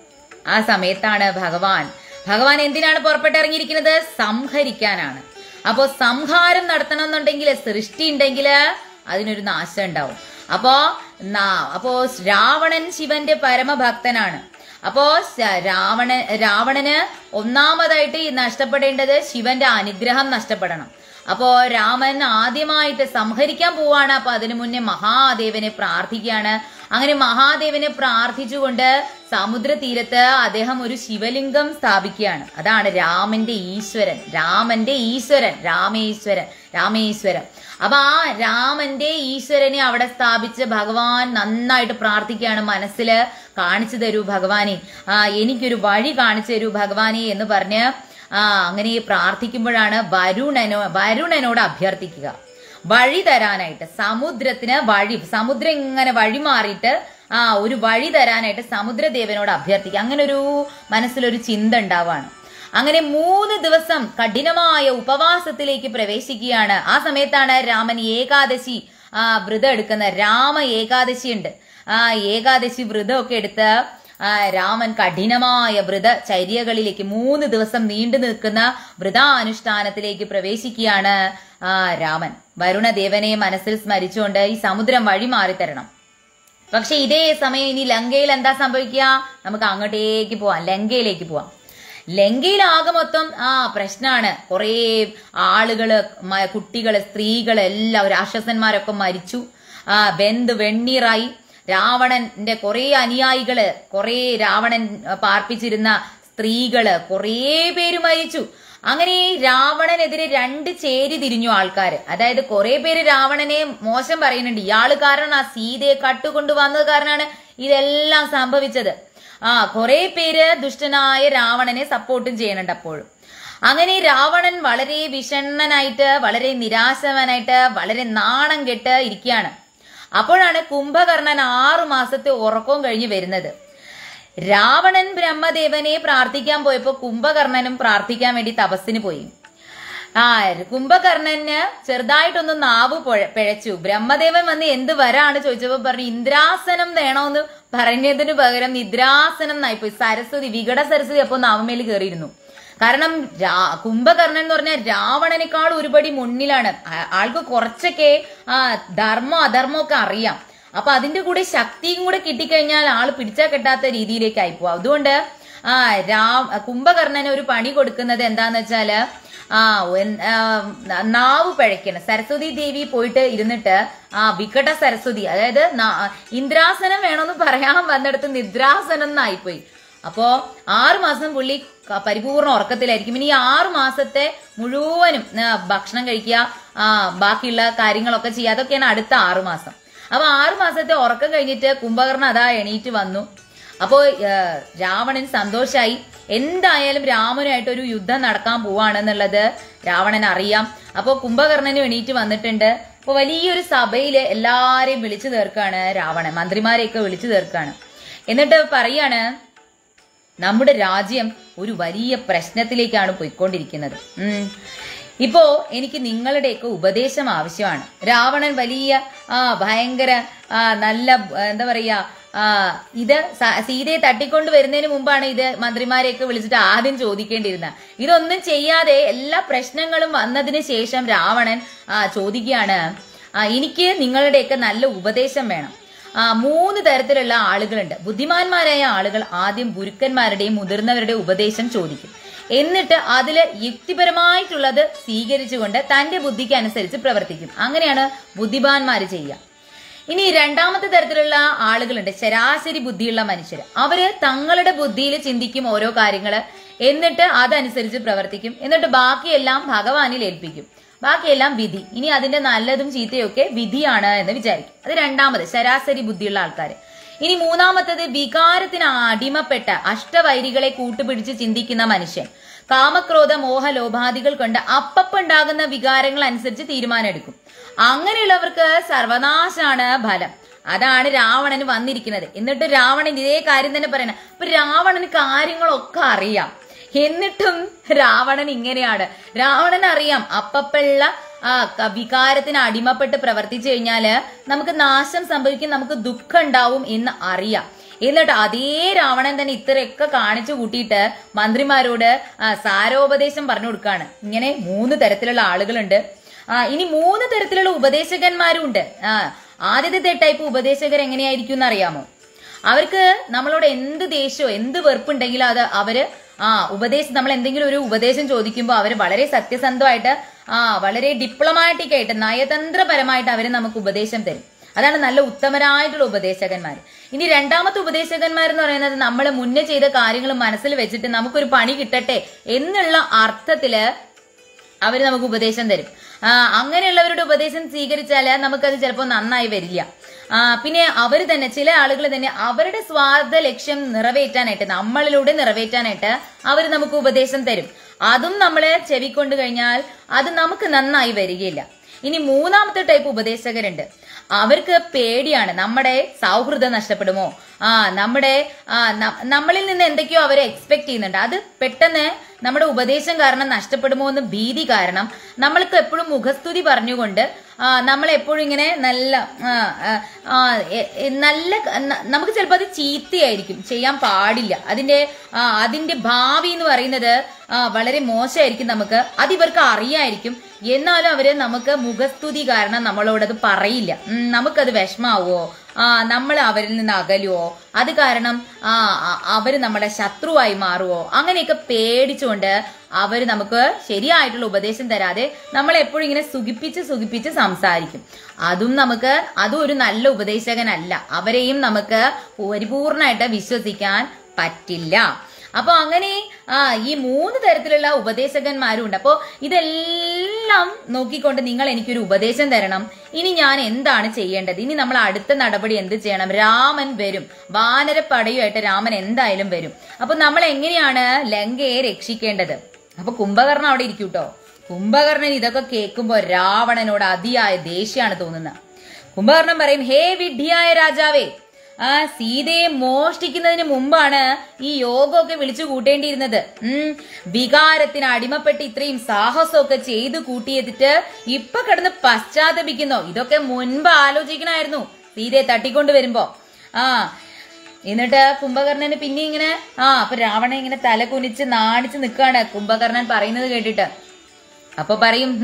ആ സമയത്താണ് ഭഗവാൻ ഭഗവാൻ എന്തിനാണ് പുറപ്പെട്ടിറങ്ങിയിരിക്കുന്നത് സംഹരിക്കാനാണ് അപ്പോ സംഹാരം നടത്തണം എന്നുണ്ടെങ്കിൽ സൃഷ്ടി ഉണ്ടെങ്കിൽ അതിനൊരു നാശം ഉണ്ടാവും അപ്പോ നാ- അപ്പോ രാവണൻ ശിവന്റെ പരമഭക്തനാണ് അപ്പോ ശ- രാവണ രാവണന് ഒന്നാമതായിട്ട് ഈ നഷ്ടപ്പെടേണ്ടത് ശിവന്റെ അനുഗ്രഹം നഷ്ടപ്പെടണം അപ്പോ രാമൻ ആദ്യമായിട്ട് സംഹരിക്കാൻ പോവാണ് അപ്പൊ അതിനു മുന്നേ മഹാദേവനെ പ്രാർത്ഥിക്കുകയാണ് അങ്ങനെ മഹാദേവനെ പ്രാർത്ഥിച്ചുകൊണ്ട് സമുദ്ര തീരത്ത് അദ്ദേഹം ഒരു ശിവലിംഗം സ്ഥാപിക്കുകയാണ് അതാണ് രാമന്റെ ഈശ്വരൻ രാമന്റെ ഈശ്വരൻ രാമേശ്വരൻ രാമേശ്വരൻ അപ്പൊ ആ രാമന്റെ ഈശ്വരനെ അവിടെ സ്ഥാപിച്ച് ഭഗവാൻ നന്നായിട്ട് പ്രാർത്ഥിക്കുകയാണ് മനസ്സിൽ കാണിച്ചു തരൂ ഭഗവാനെ ആ എനിക്കൊരു വഴി കാണിച്ചു തരൂ ഭഗവാനെ എന്ന് പറഞ്ഞ് ആ അങ്ങനെ പ്രാർത്ഥിക്കുമ്പോഴാണ് വരുണനോ വരുണനോട് അഭ്യർത്ഥിക്കുക വഴി തരാനായിട്ട് സമുദ്രത്തിന് വഴി സമുദ്രം ഇങ്ങനെ വഴി മാറിയിട്ട് ആ ഒരു വഴി തരാനായിട്ട് സമുദ്രദേവനോട് അഭ്യർത്ഥിക്കുക അങ്ങനെ ഒരു മനസ്സിലൊരു ചിന്ത ഉണ്ടാവാണ് അങ്ങനെ മൂന്ന് ദിവസം കഠിനമായ ഉപവാസത്തിലേക്ക് പ്രവേശിക്കുകയാണ് ആ സമയത്താണ് രാമൻ ഏകാദശി ആ വ്രതം എടുക്കുന്ന രാമ ഏകാദശി ഉണ്ട് ആ ഏകാദശി വ്രതമൊക്കെ എടുത്ത് ആ രാമൻ കഠിനമായ വ്രത ചര്യകളിലേക്ക് മൂന്ന് ദിവസം നീണ്ടു നിൽക്കുന്ന വ്രതാനുഷ്ഠാനത്തിലേക്ക് പ്രവേശിക്കുകയാണ് ആ രാമൻ വരുണദേവനെ മനസ്സിൽ സ്മരിച്ചുകൊണ്ട് ഈ സമുദ്രം വഴി മാറിത്തരണം പക്ഷെ ഇതേ സമയം ഇനി ലങ്കയിൽ എന്താ സംഭവിക്കുക നമുക്ക് അങ്ങോട്ടേക്ക് പോവാം ലങ്കയിലേക്ക് പോവാം ലങ്കയിൽ ആകെ മൊത്തം ആ പ്രശ്നമാണ് കുറേ ആളുകള് മ- കുട്ടികള് സ്ത്രീകള് എല്ലാവരും രാക്ഷസന്മാരൊക്കെ മരിച്ചു ആ ബന്ധു വെണ്ണീറായി രാവണന്റെ കുറേ അനുയായികള് കുറേ രാവണൻ ആ, പാർപ്പിച്ചിരുന്ന സ്ത്രീകള് കുറേ പേര് മരിച്ചു അങ്ങനെ ഈ രാവണനെതിരെ രണ്ട് ചേരി തിരിഞ്ഞു ആൾക്കാര് അതായത് കുറെ പേര് രാവണനെ മോശം പറയുന്നുണ്ട് ഇയാള് കാരണം ആ സീതയെ കട്ടുകൊണ്ട് വന്നത് കാരണമാണ് ഇതെല്ലാം സംഭവിച്ചത് ആ കുറെ പേര് ദുഷ്ടനായ രാവണനെ സപ്പോർട്ടും ചെയ്യുന്നുണ്ട് അപ്പോഴും അങ്ങനെ രാവണൻ വളരെ വിഷണ്ണനായിട്ട് വളരെ നിരാശവനായിട്ട് വളരെ നാണം കെട്ട് ഇരിക്കുകയാണ് അപ്പോഴാണ് കുംഭകർണൻ ആറു മാസത്തെ ഉറക്കവും കഴിഞ്ഞ് വരുന്നത് രാവണൻ ബ്രഹ്മദേവനെ പ്രാർത്ഥിക്കാൻ പോയപ്പോ കുംഭകർണനും പ്രാർത്ഥിക്കാൻ വേണ്ടി തപസ്സിന് പോയി ആ കുംഭകർണന് ചെറുതായിട്ടൊന്ന് നാവ് പുഴ- പിഴച്ചു ബ്രഹ്മദേവൻ വന്ന് എന്ത് വരാണ് ചോദിച്ചപ്പോ പറഞ്ഞു ഇന്ദ്രാസനം വേണോന്ന് പറഞ്ഞതിന് പകരം നിദ്രാസനം എന്നായിപ്പോയി സരസ്വതി വികട സരസ്വതി അപ്പൊ നാവമേൽ കയറിയിരുന്നു കാരണം രാ- കുംഭകർണൻ എന്ന് പറഞ്ഞാൽ രാവണനേക്കാൾ ഒരുപടി മുന്നിലാണ് ആ- ആൾക്ക് കുറച്ചൊക്കെ ആ ധർമ്മം അധർമ്മം ഒക്കെ അറിയാം അപ്പൊ അതിന്റെ കൂടെ ശക്തിയും കൂടെ കിട്ടിക്കഴിഞ്ഞാൽ ആള് പിടിച്ചാൽ കെട്ടാത്ത രീതിയിലേക്ക് ആയിപ്പോവും അതുകൊണ്ട് ആ രാം കുംഭകർണന് ഒരു പണി കൊടുക്കുന്നത് എന്താന്ന് വെച്ചാല് ആ എൻ- ആ, നാവ് പഴയ്ക്കണം സരസ്വതി ദേവി പോയിട്ട് ഇരുന്നിട്ട് ആ വികട സരസ്വതി അതായത് നാ- ഇന്ദ്രാസനം വേണമെന്ന് പറയാൻ വന്നിടത്ത് നിദ്രാസനം എന്നായിപ്പോയി അപ്പോ ആറു മാസം പുള്ളി ക- പരിപൂർണ ഉറക്കത്തിലായിരിക്കും ഇനി ഈ ആറു മാസത്തെ മുഴുവനും ആ, ഭക്ഷണം കഴിക്കുക ആ ബാക്കിയുള്ള കാര്യങ്ങളൊക്കെ ചെയ്യുക അതൊക്കെയാണ് അടുത്ത ആറു മാസം അപ്പൊ ആറു മാസത്തെ ഉറക്കം കഴിഞ്ഞിട്ട് കുംഭകർണ അതാ എണീറ്റ് വന്നു അപ്പോ ഏ, രാവണൻ സന്തോഷായി എന്തായാലും രാമനുമായിട്ട് ഒരു യുദ്ധം നടക്കാൻ പോവാണെന്നുള്ളത് രാവണൻ അറിയാം അപ്പോ കുംഭകർണനും എണീറ്റ് വന്നിട്ടുണ്ട് അപ്പൊ വലിയൊരു സഭയില് എല്ലാരെയും വിളിച്ചു തീർക്കാണ് രാവണൻ മന്ത്രിമാരെയൊക്കെ വിളിച്ചു തീർക്കാണ് എന്നിട്ട് പറയാണ് നമ്മുടെ രാജ്യം ഒരു വലിയ പ്രശ്നത്തിലേക്കാണ് പോയിക്കൊണ്ടിരിക്കുന്നത് ഉം. ഇപ്പോ എനിക്ക് നിങ്ങളുടെയൊക്കെ ഉപദേശം ആവശ്യമാണ് രാവണൻ വലിയ ആ ഭയങ്കര ആ നല്ല ആ, എന്താ പറയാ ആ ഇത് സ- സീതയെ തട്ടിക്കൊണ്ട് വരുന്നതിന് മുമ്പാണ് ഇത് മന്ത്രിമാരെയൊക്കെ വിളിച്ചിട്ട് ആദ്യം ചോദിക്കേണ്ടിയിരുന്നത് ഇതൊന്നും ചെയ്യാതെ എല്ലാ പ്രശ്നങ്ങളും വന്നതിന് ശേഷം രാവണൻ ആ ചോദിക്കുകയാണ് ആ എനിക്ക് നിങ്ങളുടെയൊക്കെ നല്ല ഉപദേശം വേണം ആ മൂന്ന് തരത്തിലുള്ള ആളുകളുണ്ട് ബുദ്ധിമാന്മാരായ ആളുകൾ ആദ്യം ഗുരുക്കന്മാരുടെയും മുതിർന്നവരുടെയും ഉപദേശം ചോദിക്കും എന്നിട്ട് അതില് യുക്തിപരമായിട്ടുള്ളത് സ്വീകരിച്ചുകൊണ്ട് തന്റെ ബുദ്ധിക്ക് അനുസരിച്ച് പ്രവർത്തിക്കും അങ്ങനെയാണ് ബുദ്ധിമാന്മാര് ചെയ്യുക ഇനി രണ്ടാമത്തെ തരത്തിലുള്ള ആളുകളുണ്ട് ശരാശരി ബുദ്ധിയുള്ള മനുഷ്യർ അവര് തങ്ങളുടെ ബുദ്ധിയിൽ ചിന്തിക്കും ഓരോ കാര്യങ്ങള് എന്നിട്ട് അതനുസരിച്ച് പ്രവർത്തിക്കും എന്നിട്ട് ബാക്കിയെല്ലാം ഭഗവാനിൽ ഏൽപ്പിക്കും ബാക്കിയെല്ലാം വിധി ഇനി അതിന്റെ നല്ലതും ചീത്തയൊക്കെ വിധിയാണ് എന്ന് വിചാരിക്കും അത് രണ്ടാമത് ശരാശരി ബുദ്ധിയുള്ള ആൾക്കാർ ഇനി മൂന്നാമത്തത് വികാരത്തിന് അടിമപ്പെട്ട അഷ്ടവൈരികളെ കൂട്ടുപിടിച്ച് ചിന്തിക്കുന്ന മനുഷ്യൻ കാമക്രോധ മോഹ ലോഭാദികൾ കൊണ്ട് അപ്പപ്പുണ്ടാകുന്ന വികാരങ്ങൾ അനുസരിച്ച് തീരുമാനം എടുക്കും അങ്ങനെയുള്ളവർക്ക് സർവനാശാണ് ഫലം അതാണ് രാവണന് വന്നിരിക്കുന്നത് എന്നിട്ട് രാവണൻ ഇതേ കാര്യം തന്നെ പറയണം അപ്പൊ രാവണന് കാര്യങ്ങളൊക്കെ അറിയാം എന്നിട്ടും രാവണൻ ഇങ്ങനെയാണ് രാവണൻ അറിയാം അപ്പപ്പുള്ള ആ ക- വികാരത്തിന് അടിമപ്പെട്ട് പ്രവർത്തിച്ചു കഴിഞ്ഞാല് നമുക്ക് നാശം സംഭവിക്കും നമുക്ക് ദുഃഖം ഉണ്ടാവും എന്ന് അറിയാം എന്നിട്ട് അതേ രാവണൻ തന്നെ ഇത്രയൊക്കെ കാണിച്ചു കൂട്ടിയിട്ട് മന്ത്രിമാരോട് ആ, സാരോപദേശം പറഞ്ഞു കൊടുക്കാണ് ഇങ്ങനെ മൂന്ന് തരത്തിലുള്ള ആളുകളുണ്ട് ആ ഇനി മൂന്ന് തരത്തിലുള്ള ഉപദേശകന്മാരും ഉണ്ട് ആ ആദ്യത്തെ ടൈപ്പ് ഉപദേശകർ എങ്ങനെയായിരിക്കും എന്ന് അറിയാമോ അവർക്ക് നമ്മളോട് എന്ത് ദേഷ്യമോ എന്ത് വെറുപ്പുണ്ടെങ്കിലും അത് അവര് ആ ഉപദേശം നമ്മൾ എന്തെങ്കിലും ഒരു ഉപദേശം ചോദിക്കുമ്പോൾ അവർ വളരെ സത്യസന്ധമായിട്ട് ആ വളരെ ഡിപ്ലോമാറ്റിക് ആയിട്ട് നയതന്ത്രപരമായിട്ട് അവർ നമുക്ക് ഉപദേശം തരും അതാണ് നല്ല ഉത്തമരായിട്ടുള്ള ഉപദേശകന്മാർ ഇനി രണ്ടാമത്തെ ഉപദേശകന്മാർ എന്ന് പറയുന്നത് നമ്മൾ മുന്നേ ചെയ്ത കാര്യങ്ങൾ മനസ്സിൽ വെച്ചിട്ട് നമുക്കൊരു പണി കിട്ടട്ടെ എന്നുള്ള അർത്ഥത്തില് അവർ നമുക്ക് ഉപദേശം തരും ആ, അങ്ങനെയുള്ളവരുടെ ഉപദേശം സ്വീകരിച്ചാല് നമുക്കത് ചിലപ്പോൾ നന്നായി വരില്ല ആ, പിന്നെ അവർ തന്നെ ചില ആളുകൾ തന്നെ അവരുടെ സ്വാർത്ഥ ലക്ഷ്യം നിറവേറ്റാനായിട്ട് നമ്മളിലൂടെ നിറവേറ്റാനായിട്ട് അവർ നമുക്ക് ഉപദേശം തരും അതും നമ്മൾ ചെവിക്കൊണ്ട് കഴിഞ്ഞാൽ അത് നമുക്ക് നന്നായി വരികയില്ല ഇനി മൂന്നാമത്തെ ടൈപ്പ് ഉപദേശകരുണ്ട് അവർക്ക് പേടിയാണ് നമ്മുടെ സൗഹൃദം നഷ്ടപ്പെടുമോ ആ നമ്മുടെ ആ, ന- നമ്മളിൽ നിന്ന് എന്തൊക്കെയോ അവർ എക്സ്പെക്ട് ചെയ്യുന്നുണ്ട് അത് പെട്ടെന്ന് നമ്മുടെ ഉപദേശം കാരണം നഷ്ടപ്പെടുമോ എന്ന് ഭീതി കാരണം നമ്മൾക്ക് എപ്പോഴും മുഖസ്തുതി പറഞ്ഞുകൊണ്ട് ആ, നമ്മൾ എപ്പോഴും ഇങ്ങനെ നല്ല ആ, ആ, ആ, എ- എ- നല്ല ന- നമുക്ക് ചിലപ്പോൾ അത് ചീത്തയായിരിക്കും ചെയ്യാൻ പാടില്ല അതിന്റെ ആ, അതിന്റെ ഭാവി എന്ന് പറയുന്നത് ആ, വളരെ മോശമായിരിക്കും നമുക്ക് അത് ഇവർക്ക് അറിയായിരിക്കും എന്നാലും അവര് നമുക്ക് മുഖസ്തുതി കാരണം നമ്മളോടത് പറയില്ല ഉം, നമുക്കത് വിഷമാവോ ആ നമ്മൾ അവരിൽ നിന്ന് അകലുവോ അത് കാരണം ആ അ- അവര് നമ്മുടെ ശത്രുവായി മാറുവോ അങ്ങനെയൊക്കെ പേടിച്ചുകൊണ്ട് അവര് നമുക്ക് ശരിയായിട്ടുള്ള ഉപദേശം തരാതെ നമ്മളെ എപ്പോഴും ഇങ്ങനെ സുഖിപ്പിച്ച് സുഖിപ്പിച്ച് സംസാരിക്കും അതും നമുക്ക് അതും ഒരു നല്ല ഉപദേശകനല്ല അവരെയും നമുക്ക് പരിപൂർണമായിട്ട് വിശ്വസിക്കാൻ പറ്റില്ല അപ്പൊ അങ്ങനെ ആ ഈ മൂന്ന് തരത്തിലുള്ള ഉപദേശകന്മാരും ഉണ്ട് അപ്പോ ഇതെല്ലാം നോക്കിക്കൊണ്ട് നിങ്ങൾ എനിക്കൊരു ഉപദേശം തരണം ഇനി ഞാൻ എന്താണ് ചെയ്യേണ്ടത് ഇനി നമ്മൾ അടുത്ത നടപടി എന്ത് ചെയ്യണം രാമൻ വരും വാനരപ്പടയുമായിട്ട് രാമൻ എന്തായാലും വരും അപ്പൊ നമ്മൾ എങ്ങനെയാണ് ലങ്കയെ രക്ഷിക്കേണ്ടത് അപ്പൊ കുംഭകർണൻ അവിടെ ഇരിക്കൂട്ടോ കുംഭകർണൻ ഇതൊക്കെ കേൾക്കുമ്പോ രാവണനോട് അതിയായ ദേഷ്യാണ് തോന്നുന്നത് കുംഭകർണൻ പറയും ഹേ വിഡ്ഢിയായ രാജാവേ ആ സീതയെ മോഷ്ടിക്കുന്നതിന് മുമ്പാണ് ഈ യോഗമൊക്കെ വിളിച്ചു കൂട്ടേണ്ടിയിരുന്നത് ഉം വികാരത്തിന് അടിമപ്പെട്ട് ഇത്രയും സാഹസമൊക്കെ ചെയ്തു കൂട്ടിയെത്തിട്ട് ഇപ്പൊ കിടന്ന് പശ്ചാത്തപിക്കുന്നോ ഇതൊക്കെ മുൻപ് ആലോചിക്കണമായിരുന്നു സീതയെ തട്ടിക്കൊണ്ട് വരുമ്പോ ആ എന്നിട്ട് കുംഭകർണന് പിന്നെ ഇങ്ങനെ ആ അപ്പൊ രാവണൻ ഇങ്ങനെ തല കുനിച്ച് നാണിച്ച് നിൽക്കാണ് കുംഭകർണൻ പറയുന്നത് കേട്ടിട്ട് അപ്പൊ പറയും "ഹും,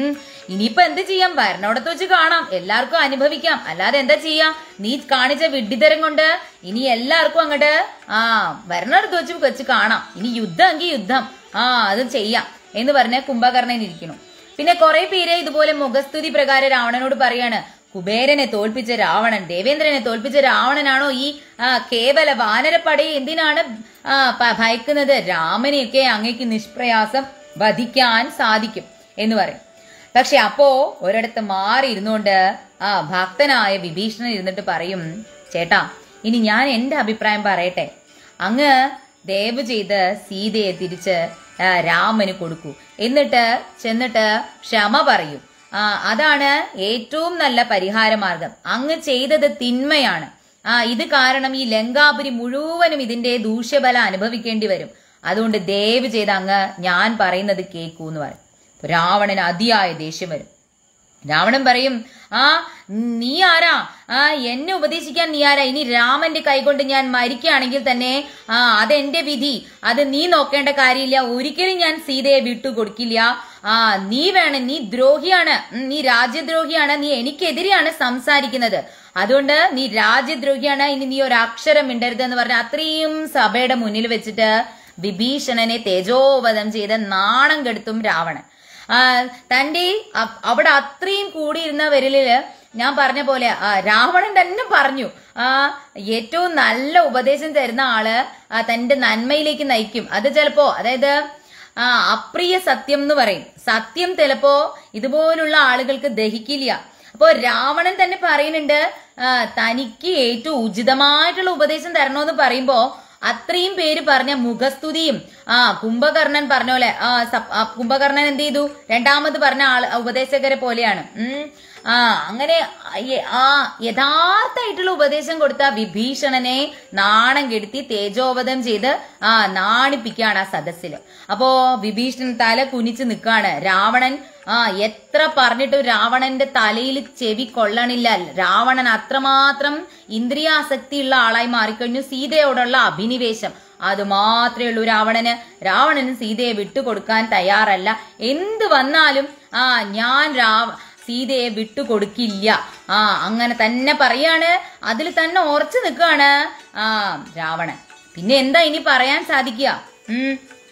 ഇനിയിപ്പൊ എന്ത് ചെയ്യാം ഭരണോടത്ത് വെച്ച് കാണാം എല്ലാവർക്കും അനുഭവിക്കാം അല്ലാതെ എന്താ ചെയ്യാം നീ കാണിച്ച വിഡ്ഢിതരം കൊണ്ട് ഇനി എല്ലാവർക്കും അങ്ങോട്ട് ആ ഭരണോടത്ത് വെച്ച് വെച്ച് കാണാം ഇനി യുദ്ധം എങ്കിൽ യുദ്ധം ആ അത് ചെയ്യാം എന്ന് പറഞ്ഞ് കുംഭകർണൻ ഇരിക്കണം പിന്നെ കുറെ പേര് ഇതുപോലെ മുഖസ്തുതി പ്രകാരം രാവണനോട് പറയാണ് കുബേരനെ തോൽപ്പിച്ച രാവണൻ ദേവേന്ദ്രനെ തോൽപ്പിച്ച രാവണനാണോ ഈ ആ, കേവല വാനരപ്പടയെ എന്തിനാണ് ആ, പ- ഭയക്കുന്നത് രാമനെയൊക്കെ അങ്ങേക്ക് നിഷ്പ്രയാസം വധിക്കാൻ സാധിക്കും എന്ന് പറയും പക്ഷെ അപ്പോ ഒരിടത്ത് മാറി ഇരുന്നുകൊണ്ട് ആ ഭക്തനായ വിഭീഷണൻ ഇരുന്നിട്ട് പറയും ചേട്ടാ ഇനി ഞാൻ എന്റെ അഭിപ്രായം പറയട്ടെ അങ്ങ് ദയവ് ചെയ്ത് സീതയെ തിരിച്ച് ആ, രാമന് കൊടുക്കൂ എന്നിട്ട് ചെന്നിട്ട് ക്ഷമ പറയൂ ആ അതാണ് ഏറ്റവും നല്ല പരിഹാര മാർഗം അങ്ങ് ചെയ്തത് തിന്മയാണ് ആ ഇത് കാരണം ഈ ലങ്കാപുരി മുഴുവനും ഇതിന്റെ ദൂഷ്യഫലം അനുഭവിക്കേണ്ടി വരും അതുകൊണ്ട് ദയവ് ചെയ്ത് അങ്ങ് ഞാൻ പറയുന്നത് കേൾക്കൂ എന്ന് പറയും അപ്പൊ രാവണന് അതിയായ ദേഷ്യം വരും രാവണൻ പറയും ആ നീ ആരാ ആ എന്നെ ഉപദേശിക്കാൻ നീ ആരാ ഇനി രാമന്റെ കൈകൊണ്ട് ഞാൻ മരിക്കുകയാണെങ്കിൽ തന്നെ ആ അതെന്റെ വിധി അത് നീ നോക്കേണ്ട കാര്യമില്ല ഒരിക്കലും ഞാൻ സീതയെ വിട്ടുകൊടുക്കില്ല ആ നീ വേണം നീ ദ്രോഹിയാണ് ഉം, നീ രാജ്യദ്രോഹിയാണ് നീ എനിക്കെതിരെയാണ് സംസാരിക്കുന്നത് അതുകൊണ്ട് നീ രാജ്യദ്രോഹിയാണ് ഇനി നീ ഒരു അക്ഷരം മിണ്ടരുത് എന്ന് പറഞ്ഞ അത്രയും സഭയുടെ മുന്നിൽ വെച്ചിട്ട് വിഭീഷണനെ തേജോവധം ചെയ്ത് നാണം കെടുത്തും രാവണൻ ആ, തന്റെ അ- അവിടെ അത്രയും കൂടിയിരുന്നവരില് ഞാൻ പറഞ്ഞ പോലെ ആ, രാവണൻ തന്നെ പറഞ്ഞു ആ ഏറ്റവും നല്ല ഉപദേശം തരുന്ന ആള് ആ, തന്റെ നന്മയിലേക്ക് നയിക്കും അത് ചിലപ്പോ അതായത് ആ അപ്രിയ സത്യം എന്ന് പറയും സത്യം ചിലപ്പോ ഇതുപോലുള്ള ആളുകൾക്ക് ദഹിക്കില്ല അപ്പോ രാവണൻ തന്നെ പറയുന്നുണ്ട് ആ, തനിക്ക് ഏറ്റവും ഉചിതമായിട്ടുള്ള ഉപദേശം തരണമെന്ന് പറയുമ്പോ അത്രയും പേര് പറഞ്ഞ മുഖസ്തുതിയും ആ കുംഭകർണൻ പറഞ്ഞ പോലെ ആ സപ്- ആ, കുംഭകർണൻ എന്ത് ചെയ്തു രണ്ടാമത് പറഞ്ഞ ആള് ഉപദേശകരെ പോലെയാണ് ഉം ആ അങ്ങനെ യ- ആ യഥാർത്ഥമായിട്ടുള്ള ഉപദേശം കൊടുത്ത വിഭീഷണനെ നാണം കെടുത്തി തേജോവധം ചെയ്ത് ആ നാണിപ്പിക്കുകയാണ് ആ സദസ്സില് അപ്പോ വിഭീഷണൻ തല കുനിച്ച് നിൽക്കുകയാണ് രാവണൻ ആ എത്ര പറഞ്ഞിട്ടും രാവണന്റെ തലയിൽ ചെവി കൊള്ളണില്ല രാവണൻ അത്രമാത്രം ഇന്ദ്രിയാസക്തിയുള്ള ആളായി മാറിക്കഴിഞ്ഞു സീതയോടുള്ള അഭിനിവേശം അത് മാത്രമേ ഉള്ളൂ രാവണന് രാവണന് സീതയെ വിട്ടുകൊടുക്കാൻ തയ്യാറല്ല എന്ത് വന്നാലും ആ ഞാൻ രാവ സീതയെ വിട്ടുകൊടുക്കില്ല ആ അങ്ങനെ തന്നെ പറയാണ് അതിൽ തന്നെ ഉറച്ചു നിൽക്കുകയാണ് ആ രാവണൻ പിന്നെ എന്താ ഇനി പറയാൻ സാധിക്കുക ഉം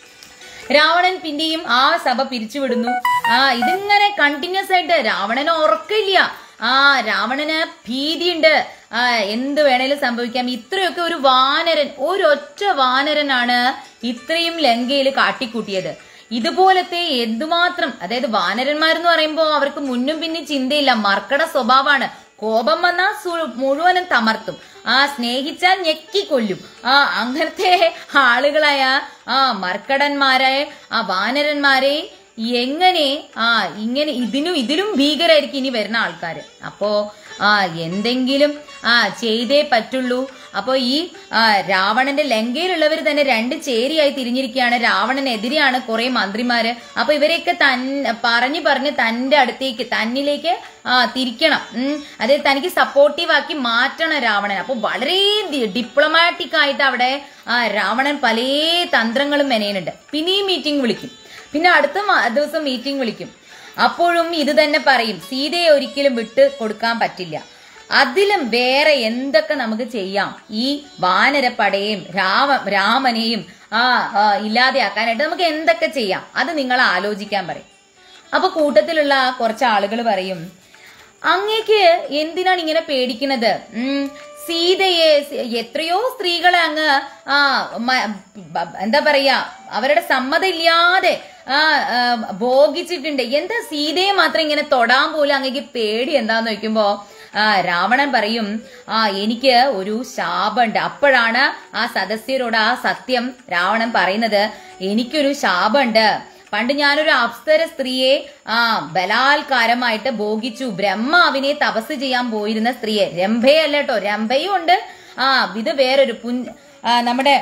രാവണൻ പിന്നെയും ആ സഭ പിരിച്ചുവിടുന്നു ആ ഇതിങ്ങനെ കണ്ടിന്യൂസ് ആയിട്ട് രാവണന് ഉറക്കില്ല ആ രാവണന് ഭീതിയുണ്ട് ആ എന്ത് വേണേലും സംഭവിക്കാം ഇത്രയൊക്കെ ഒരു വാനരൻ ഒരൊറ്റ വാനരനാണ് ഇത്രയും ലങ്കയിൽ കാട്ടിക്കൂട്ടിയത് ഇതുപോലത്തെ എന്തുമാത്രം അതായത് വാനരന്മാരെന്ന് പറയുമ്പോൾ അവർക്ക് മുന്നും പിന്നും ചിന്തയില്ല മർക്കട സ്വഭാവമാണ് കോപം വന്നാൽ സു- മുഴുവനും തമർത്തും ആ സ്നേഹിച്ചാൽ ഞെക്കിക്കൊല്ലും ആ അങ്ങനത്തെ ആളുകളായ ആ മർക്കടന്മാരെ ആ വാനരന്മാരെ എങ്ങനെ ആ ഇങ്ങനെ ഇതിനും ഇതിലും ഭീകരായിരിക്കും ഇനി വരുന്ന ആൾക്കാര് അപ്പോ ആ എന്തെങ്കിലും ആ ചെയ്തേ പറ്റുള്ളൂ അപ്പോ ഈ ആ, രാവണന്റെ ലങ്കയിലുള്ളവർ തന്നെ രണ്ട് ചേരിയായി തിരിഞ്ഞിരിക്കുകയാണ് രാവണനെതിരെയാണ് കുറെ മന്ത്രിമാര് അപ്പൊ ഇവരെയൊക്കെ തൻ പറഞ്ഞു പറഞ്ഞ് തന്റെ അടുത്തേക്ക് തന്നിലേക്ക് ആ തിരിക്കണം ഉം അതായത് തനിക്ക് സപ്പോർട്ടീവ് ആക്കി മാറ്റണം രാവണൻ അപ്പൊ വളരെ ഡിപ്ലോമാറ്റിക് ആയിട്ട് അവിടെ ആ രാവണൻ പല തന്ത്രങ്ങളും മെനയുന്നുണ്ട് പിന്നെയും മീറ്റിംഗ് വിളിക്കും പിന്നെ അടുത്ത മ- ദിവസം മീറ്റിംഗ് വിളിക്കും അപ്പോഴും ഇത് തന്നെ പറയും സീതയെ ഒരിക്കലും വിട്ട് കൊടുക്കാൻ പറ്റില്ല അതിലും വേറെ എന്തൊക്കെ നമുക്ക് ചെയ്യാം ഈ വാനരപ്പടയെയും രാമ രാമനെയും ആ ആ, ഇല്ലാതെയാക്കാനായിട്ട് നമുക്ക് എന്തൊക്കെ ചെയ്യാം അത് നിങ്ങൾ ആലോചിക്കാൻ പറയും അപ്പൊ കൂട്ടത്തിലുള്ള കുറച്ച് ആളുകൾ പറയും അങ്ങേക്ക് എന്തിനാണ് ഇങ്ങനെ പേടിക്കുന്നത് ഉം സീതയെ സ- എത്രയോ സ്ത്രീകളെ അങ്ങ് ആ മ- ബ- എന്താ പറയാ അവരുടെ സമ്മതം ഇല്ലാതെ ആ ആ, ഭോഗിച്ചിട്ടുണ്ട് എന്താ സീതയെ മാത്രം ഇങ്ങനെ തൊടാൻ പോലും അങ്ങേക്ക് പേടി എന്താന്ന് ചോദിക്കുമ്പോ ആ രാവണൻ പറയും ആ എനിക്ക് ഒരു ശാപമുണ്ട് അപ്പോഴാണ് ആ സദസ്യരോട് ആ സത്യം രാവണൻ പറയുന്നത് എനിക്കൊരു ശാപമുണ്ട് പണ്ട് ഞാനൊരു അപ്സര സ്ത്രീയെ ആ ബലാത്കാരമായിട്ട് ഭോഗിച്ചു ബ്രഹ്മാവിനെ തപസ് ചെയ്യാൻ പോയിരുന്ന സ്ത്രീയെ രംഭയല്ല കേട്ടോ രംഭയും ഉണ്ട് ആ ഇത് വേറൊരു പുൻ ആ, നമ്മുടെ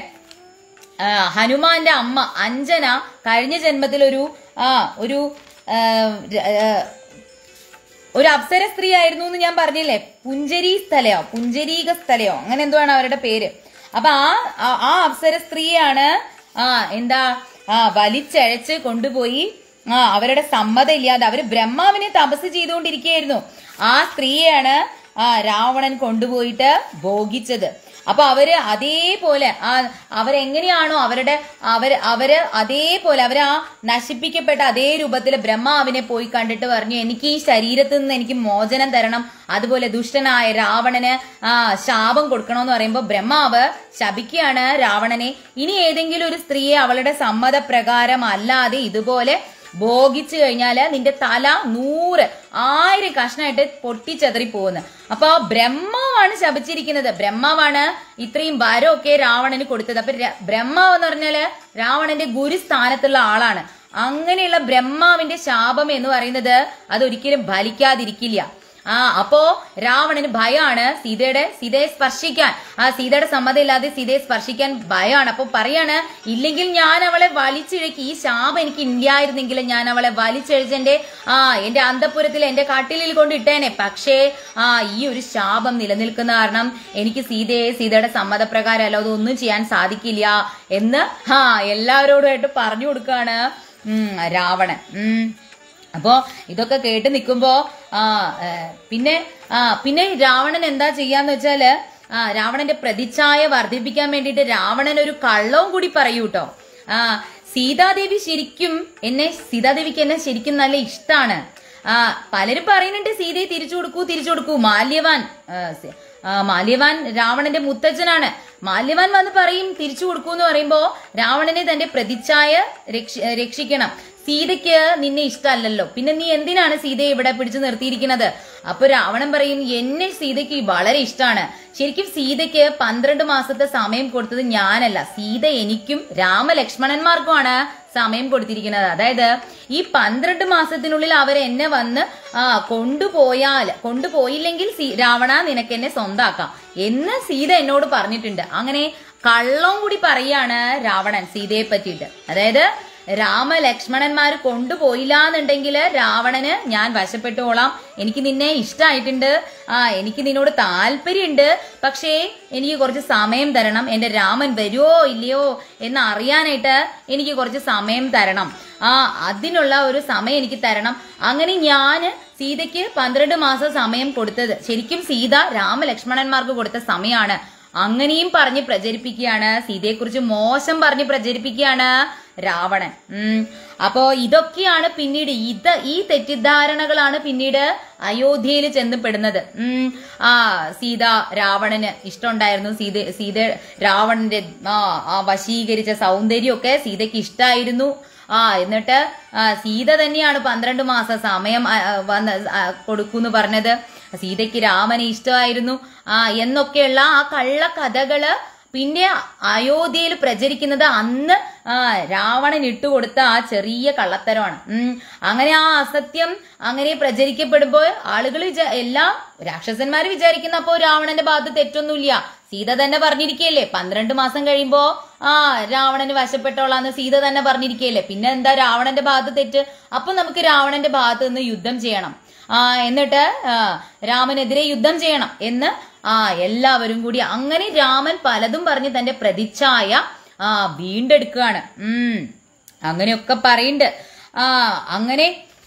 ആ, ഹനുമാന്റെ അമ്മ അഞ്ജന കഴിഞ്ഞ ജന്മത്തിൽ ഒരു ആ ഒരു ആ, ര- ആ, ഒരു അപ്സര സ്ത്രീ ആയിരുന്നു എന്ന് ഞാൻ പറഞ്ഞില്ലേ പുഞ്ചരി സ്ഥലയോ പുഞ്ചരീക സ്ഥലയോ അങ്ങനെ എന്തോ ആണ് അവരുടെ പേര് അപ്പൊ ആ ആ- ആ അപ്സര സ്ത്രീയാണ് ആ എന്താ ആ വലിച്ചഴച്ച് കൊണ്ടുപോയി ആ അവരുടെ സമ്മതം ഇല്ലാതെ അവര് ബ്രഹ്മാവിനെ തപസ് ചെയ്തുകൊണ്ടിരിക്കുകയായിരുന്നു ആ സ്ത്രീയാണ് ആ രാവണൻ കൊണ്ടുപോയിട്ട് ഭോഗിച്ചത് അപ്പൊ അവര് അതേപോലെ ആ അവരെങ്ങനെയാണോ അവരുടെ അവര് അവര് അതേപോലെ അവര് ആ നശിപ്പിക്കപ്പെട്ട അതേ രൂപത്തിൽ ബ്രഹ്മാവിനെ പോയി കണ്ടിട്ട് പറഞ്ഞു എനിക്ക് ഈ ശരീരത്തിൽ നിന്ന് എനിക്ക് മോചനം തരണം അതുപോലെ ദുഷ്ടനായ രാവണന് ആ ശാപം കൊടുക്കണമെന്ന് പറയുമ്പോൾ ബ്രഹ്മാവ് ശപിക്കുകയാണ് രാവണനെ ഇനി ഏതെങ്കിലും ഒരു സ്ത്രീയെ അവളുടെ സമ്മതപ്രകാരം അല്ലാതെ ഇതുപോലെ ഭോഗിച്ചു കഴിഞ്ഞാല് നിന്റെ തല നൂറ് ആയിരം കഷ്ണമായിട്ട് പൊട്ടിച്ചെതറി പോകുന്നു അപ്പൊ ആ ബ്രഹ്മാവാണ് ശപിച്ചിരിക്കുന്നത് ബ്രഹ്മാവാണ് ഇത്രയും വരമൊക്കെ രാവണന് കൊടുത്തത് അപ്പൊ ര- ബ്രഹ്മാവ് എന്ന് പറഞ്ഞാല് രാവണന്റെ ഗുരുസ്ഥാനത്തുള്ള ആളാണ് അങ്ങനെയുള്ള ബ്രഹ്മാവിന്റെ ശാപം എന്ന് പറയുന്നത് അതൊരിക്കലും ഫലിക്കാതിരിക്കില്ല ആ അപ്പോ രാവണന് ഭയാണ് സീതയുടെ സീതയെ സ്പർശിക്കാൻ ആ സീതയുടെ സമ്മതം ഇല്ലാതെ സീതയെ സ്പർശിക്കാൻ ഭയാണ് അപ്പൊ പറയാണ് ഇല്ലെങ്കിൽ ഞാൻ അവളെ വലിച്ചിഴക്കി ഈ ശാപം എനിക്ക് ഇല്ലായിരുന്നെങ്കിൽ ഞാൻ അവളെ വലിച്ചഴിച്ച് എന്റെ ആ എന്റെ അന്തപുരത്തിൽ എന്റെ കട്ടിലിൽ കൊണ്ട് ഇട്ടേനെ പക്ഷേ ആ ഈ ഒരു ശാപം നിലനിൽക്കുന്ന കാരണം എനിക്ക് സീതയെ സീതയുടെ സമ്മതപ്രകാരം അല്ലാതെ ഒന്നും ചെയ്യാൻ സാധിക്കില്ല എന്ന് ആ എല്ലാവരോടുമായിട്ട് പറഞ്ഞു കൊടുക്കാണ് ഉം രാവണൻ ഉം അപ്പോ ഇതൊക്കെ കേട്ട് നിൽക്കുമ്പോ ആ ഏ, പിന്നെ ആ പിന്നെ രാവണൻ എന്താ ചെയ്യാന്ന് വെച്ചാല് ആ രാവണന്റെ പ്രതിച്ഛായ വർദ്ധിപ്പിക്കാൻ വേണ്ടിയിട്ട് രാവണൻ ഒരു കള്ളവും കൂടി പറയൂ കേട്ടോ ആ സീതാദേവി ശരിക്കും എന്നെ സീതാദേവിക്ക് എന്നെ ശരിക്കും നല്ല ഇഷ്ടാണ് ആ പലരും പറയുന്നുണ്ട് സീതയെ തിരിച്ചു കൊടുക്കൂ തിരിച്ചു കൊടുക്കൂ മാല്യവാൻ ആ, സി- ആ, മാല്യവാൻ രാവണന്റെ മുത്തച്ഛനാണ് മാല്യവാൻ വന്ന് പറയും തിരിച്ചു കൊടുക്കൂ എന്ന് പറയുമ്പോ രാവണനെ തന്റെ പ്രതിച്ഛായ രക്ഷ- രക്ഷിക്കണം സീതയ്ക്ക് നിന്നെ ഇഷ്ടമല്ലല്ലോ പിന്നെ നീ എന്തിനാണ് സീതയെ ഇവിടെ പിടിച്ചു നിർത്തിയിരിക്കുന്നത് അപ്പൊ രാവണൻ പറയും എന്നെ സീതയ്ക്ക് വളരെ ഇഷ്ടമാണ് ശരിക്കും സീതയ്ക്ക് പന്ത്രണ്ട് മാസത്തെ സമയം കൊടുത്തത് ഞാനല്ല സീത എനിക്കും രാമലക്ഷ്മണന്മാർക്കുമാണ് സമയം കൊടുത്തിരിക്കുന്നത് അതായത് ഈ പന്ത്രണ്ട് മാസത്തിനുള്ളിൽ അവർ എന്നെ വന്ന് ആ കൊണ്ടുപോയാൽ കൊണ്ടുപോയില്ലെങ്കിൽ സീ- രാവണ നിനക്ക് എന്നെ സ്വന്താക്കാം എന്ന് സീത എന്നോട് പറഞ്ഞിട്ടുണ്ട് അങ്ങനെ കള്ളം കൂടി പറയാണ് രാവണൻ സീതയെ പറ്റിയിട്ട് അതായത് രാമ ലക്ഷ്മണന്മാർ കൊണ്ടുപോയില്ല എന്നുണ്ടെങ്കിൽ രാവണന് ഞാൻ വശപ്പെട്ടുകൊള്ളാം എനിക്ക് നിന്നെ ഇഷ്ടമായിട്ടുണ്ട് ആ എനിക്ക് നിന്നോട് താല്പര്യമുണ്ട് പക്ഷേ എനിക്ക് കുറച്ച് സമയം തരണം എന്റെ രാമൻ വരുമോ ഇല്ലയോ എന്ന് അറിയാനായിട്ട് എനിക്ക് കുറച്ച് സമയം തരണം ആ അതിനുള്ള ഒരു സമയം എനിക്ക് തരണം അങ്ങനെ ഞാൻ സീതയ്ക്ക് പന്ത്രണ്ട് മാസം സമയം കൊടുത്തത് ശരിക്കും സീത രാമലക്ഷ്മണന്മാർക്ക് കൊടുത്ത സമയമാണ് അങ്ങനെയും പറഞ്ഞ് പ്രചരിപ്പിക്കുകയാണ് സീതയെക്കുറിച്ച് മോശം പറഞ്ഞ് പ്രചരിപ്പിക്കുകയാണ് രാവണൻ ഉം അപ്പോ ഇതൊക്കെയാണ് പിന്നീട് ഇത് ഈ തെറ്റിദ്ധാരണകളാണ് പിന്നീട് അയോധ്യയിൽ ചെന്ന് പെടുന്നത് ഉം ആ സീത രാവണന് ഇഷ്ടമുണ്ടായിരുന്നു സീത സീത രാവണന്റെ ആ ആ വശീകരിച്ച സൗന്ദര്യമൊക്കെ സീതയ്ക്ക് ഇഷ്ടമായിരുന്നു ആ എന്നിട്ട് ആ, സീത തന്നെയാണ് പന്ത്രണ്ട് മാസം സമയം ആ, ആ, വന്ന് ആ, കൊടുക്കൂന്ന് പറഞ്ഞത് സീതയ്ക്ക് രാമനെ ഇഷ്ടമായിരുന്നു ആ എന്നൊക്കെയുള്ള ആ കള്ള കഥകള് പിന്നെ അയോധ്യയിൽ പ്രചരിക്കുന്നത് അന്ന് ആ രാവണൻ ഇട്ടുകൊടുത്ത ആ ചെറിയ കള്ളത്തരമാണ് ഉം അങ്ങനെ ആ അസത്യം അങ്ങനെ പ്രചരിക്കപ്പെടുമ്പോൾ ആളുകൾ വിചാ എല്ലാ രാക്ഷസന്മാര് വിചാരിക്കുന്ന അപ്പോ രാവണന്റെ ഭാഗത്ത് തെറ്റൊന്നുമില്ല സീത തന്നെ പറഞ്ഞിരിക്കുകയല്ലേ പന്ത്രണ്ട് മാസം കഴിയുമ്പോ ആ രാവണന് വശപ്പെട്ടോളാന്ന് സീത തന്നെ പറഞ്ഞിരിക്കുകയല്ലേ പിന്നെ എന്താ രാവണന്റെ ഭാഗത്ത് തെറ്റ് അപ്പൊ നമുക്ക് രാവണന്റെ ഭാഗത്ത് നിന്ന് യുദ്ധം ചെയ്യണം ആ എന്നിട്ട് ആ, രാമനെതിരെ യുദ്ധം ചെയ്യണം എന്ന് ആ എല്ലാവരും കൂടി അങ്ങനെ രാമൻ പലതും പറഞ്ഞ് തന്റെ പ്രതിച്ഛായ ആ വീണ്ടെടുക്കുകയാണ് ഉം അങ്ങനെയൊക്കെ പറയുന്നുണ്ട് ആ അങ്ങനെ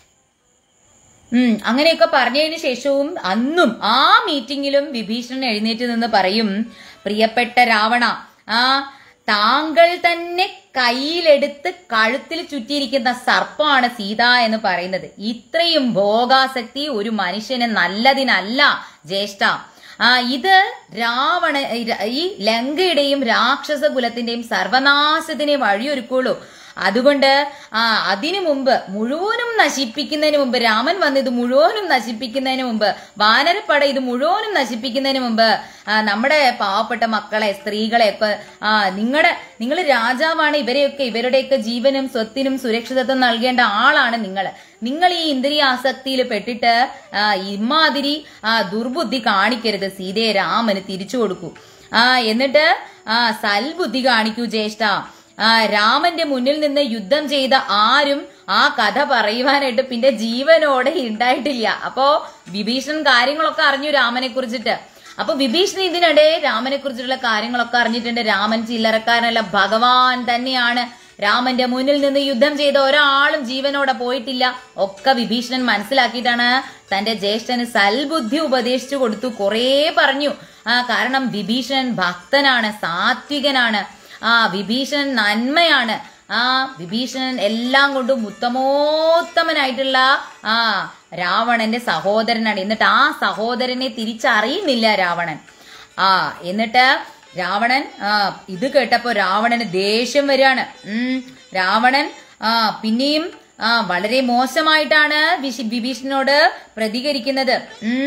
ഉം അങ്ങനെയൊക്കെ പറഞ്ഞതിന് ശേഷവും അന്നും ആ മീറ്റിംഗിലും വിഭീഷണൻ എഴുന്നേറ്റ് നിന്ന് പറയും പ്രിയപ്പെട്ട രാവണ ആ താങ്കൾ തന്നെ കയ്യിലെടുത്ത് കഴുത്തിൽ ചുറ്റിയിരിക്കുന്ന സർപ്പമാണ് സീത എന്ന് പറയുന്നത് ഇത്രയും ഭോഗാസക്തി ഒരു മനുഷ്യന് നല്ലതിനല്ല ജ്യേഷ്ഠ ആ ഇത് രാവണ ഈ ലങ്കയുടെയും രാക്ഷസ കുലത്തിന്റെയും സർവനാശത്തിനെ വഴിയൊരുക്കുള്ളൂ അതുകൊണ്ട് ആ അതിനു മുമ്പ് മുഴുവനും നശിപ്പിക്കുന്നതിന് മുമ്പ് രാമൻ വന്ന് ഇത് മുഴുവനും നശിപ്പിക്കുന്നതിന് മുമ്പ് വാനരപ്പട ഇത് മുഴുവനും നശിപ്പിക്കുന്നതിന് മുമ്പ് ആ, നമ്മുടെ പാവപ്പെട്ട മക്കളെ സ്ത്രീകളെ ഒക്കെ ആ നിങ്ങളുടെ നിങ്ങൾ രാജാവാണ് ഇവരെയൊക്കെ ഇവരുടെയൊക്കെ ജീവനും സ്വത്തിനും സുരക്ഷിതത്വം നൽകേണ്ട ആളാണ് നിങ്ങൾ നിങ്ങൾ ഈ ഇന്ദ്രിയാസക്തിയിൽ പെട്ടിട്ട് ആ, ഇമ്മാതിരി ആ, ദുർബുദ്ധി കാണിക്കരുത് സീതയെ രാമന് തിരിച്ചു കൊടുക്കൂ ആ എന്നിട്ട് ആ സൽബുദ്ധി കാണിക്കൂ ജ്യേഷ്ഠ ആ രാമന്റെ മുന്നിൽ നിന്ന് യുദ്ധം ചെയ്ത ആരും ആ കഥ പറയുവാനായിട്ട് പിന്നെ ജീവനോടെ ഉണ്ടായിട്ടില്ല അപ്പോ വിഭീഷണൻ കാര്യങ്ങളൊക്കെ അറിഞ്ഞു രാമനെ കുറിച്ചിട്ട് അപ്പൊ വിഭീഷണൻ ഇതിനിടെ രാമനെ കുറിച്ചിട്ടുള്ള കാര്യങ്ങളൊക്കെ അറിഞ്ഞിട്ടുണ്ട് രാമൻ ചില്ലറക്കാരനല്ല ഭഗവാൻ തന്നെയാണ് രാമന്റെ മുന്നിൽ നിന്ന് യുദ്ധം ചെയ്ത ഒരാളും ജീവനോടെ പോയിട്ടില്ല ഒക്കെ വിഭീഷണൻ മനസ്സിലാക്കിയിട്ടാണ് തന്റെ ജ്യേഷ്ഠന് സൽബുദ്ധി ഉപദേശിച്ചു കൊടുത്തു കുറേ പറഞ്ഞു ആ കാരണം വിഭീഷണൻ ഭക്തനാണ് സാത്വികനാണ് ആ വിഭീഷണൻ നന്മയാണ് ആ വിഭീഷണൻ എല്ലാം കൊണ്ടും ഉത്തമോത്തമനായിട്ടുള്ള ആ രാവണന്റെ സഹോദരനാണ് എന്നിട്ട് ആ സഹോദരനെ തിരിച്ചറിയുന്നില്ല രാവണൻ ആ എന്നിട്ട് രാവണൻ ആ ഇത് കേട്ടപ്പോ രാവണന് ദേഷ്യം വരികയാണ് ഉം രാവണൻ ആ പിന്നെയും ആ വളരെ മോശമായിട്ടാണ് വിശി- വിഭീഷണനോട് പ്രതികരിക്കുന്നത് ഉം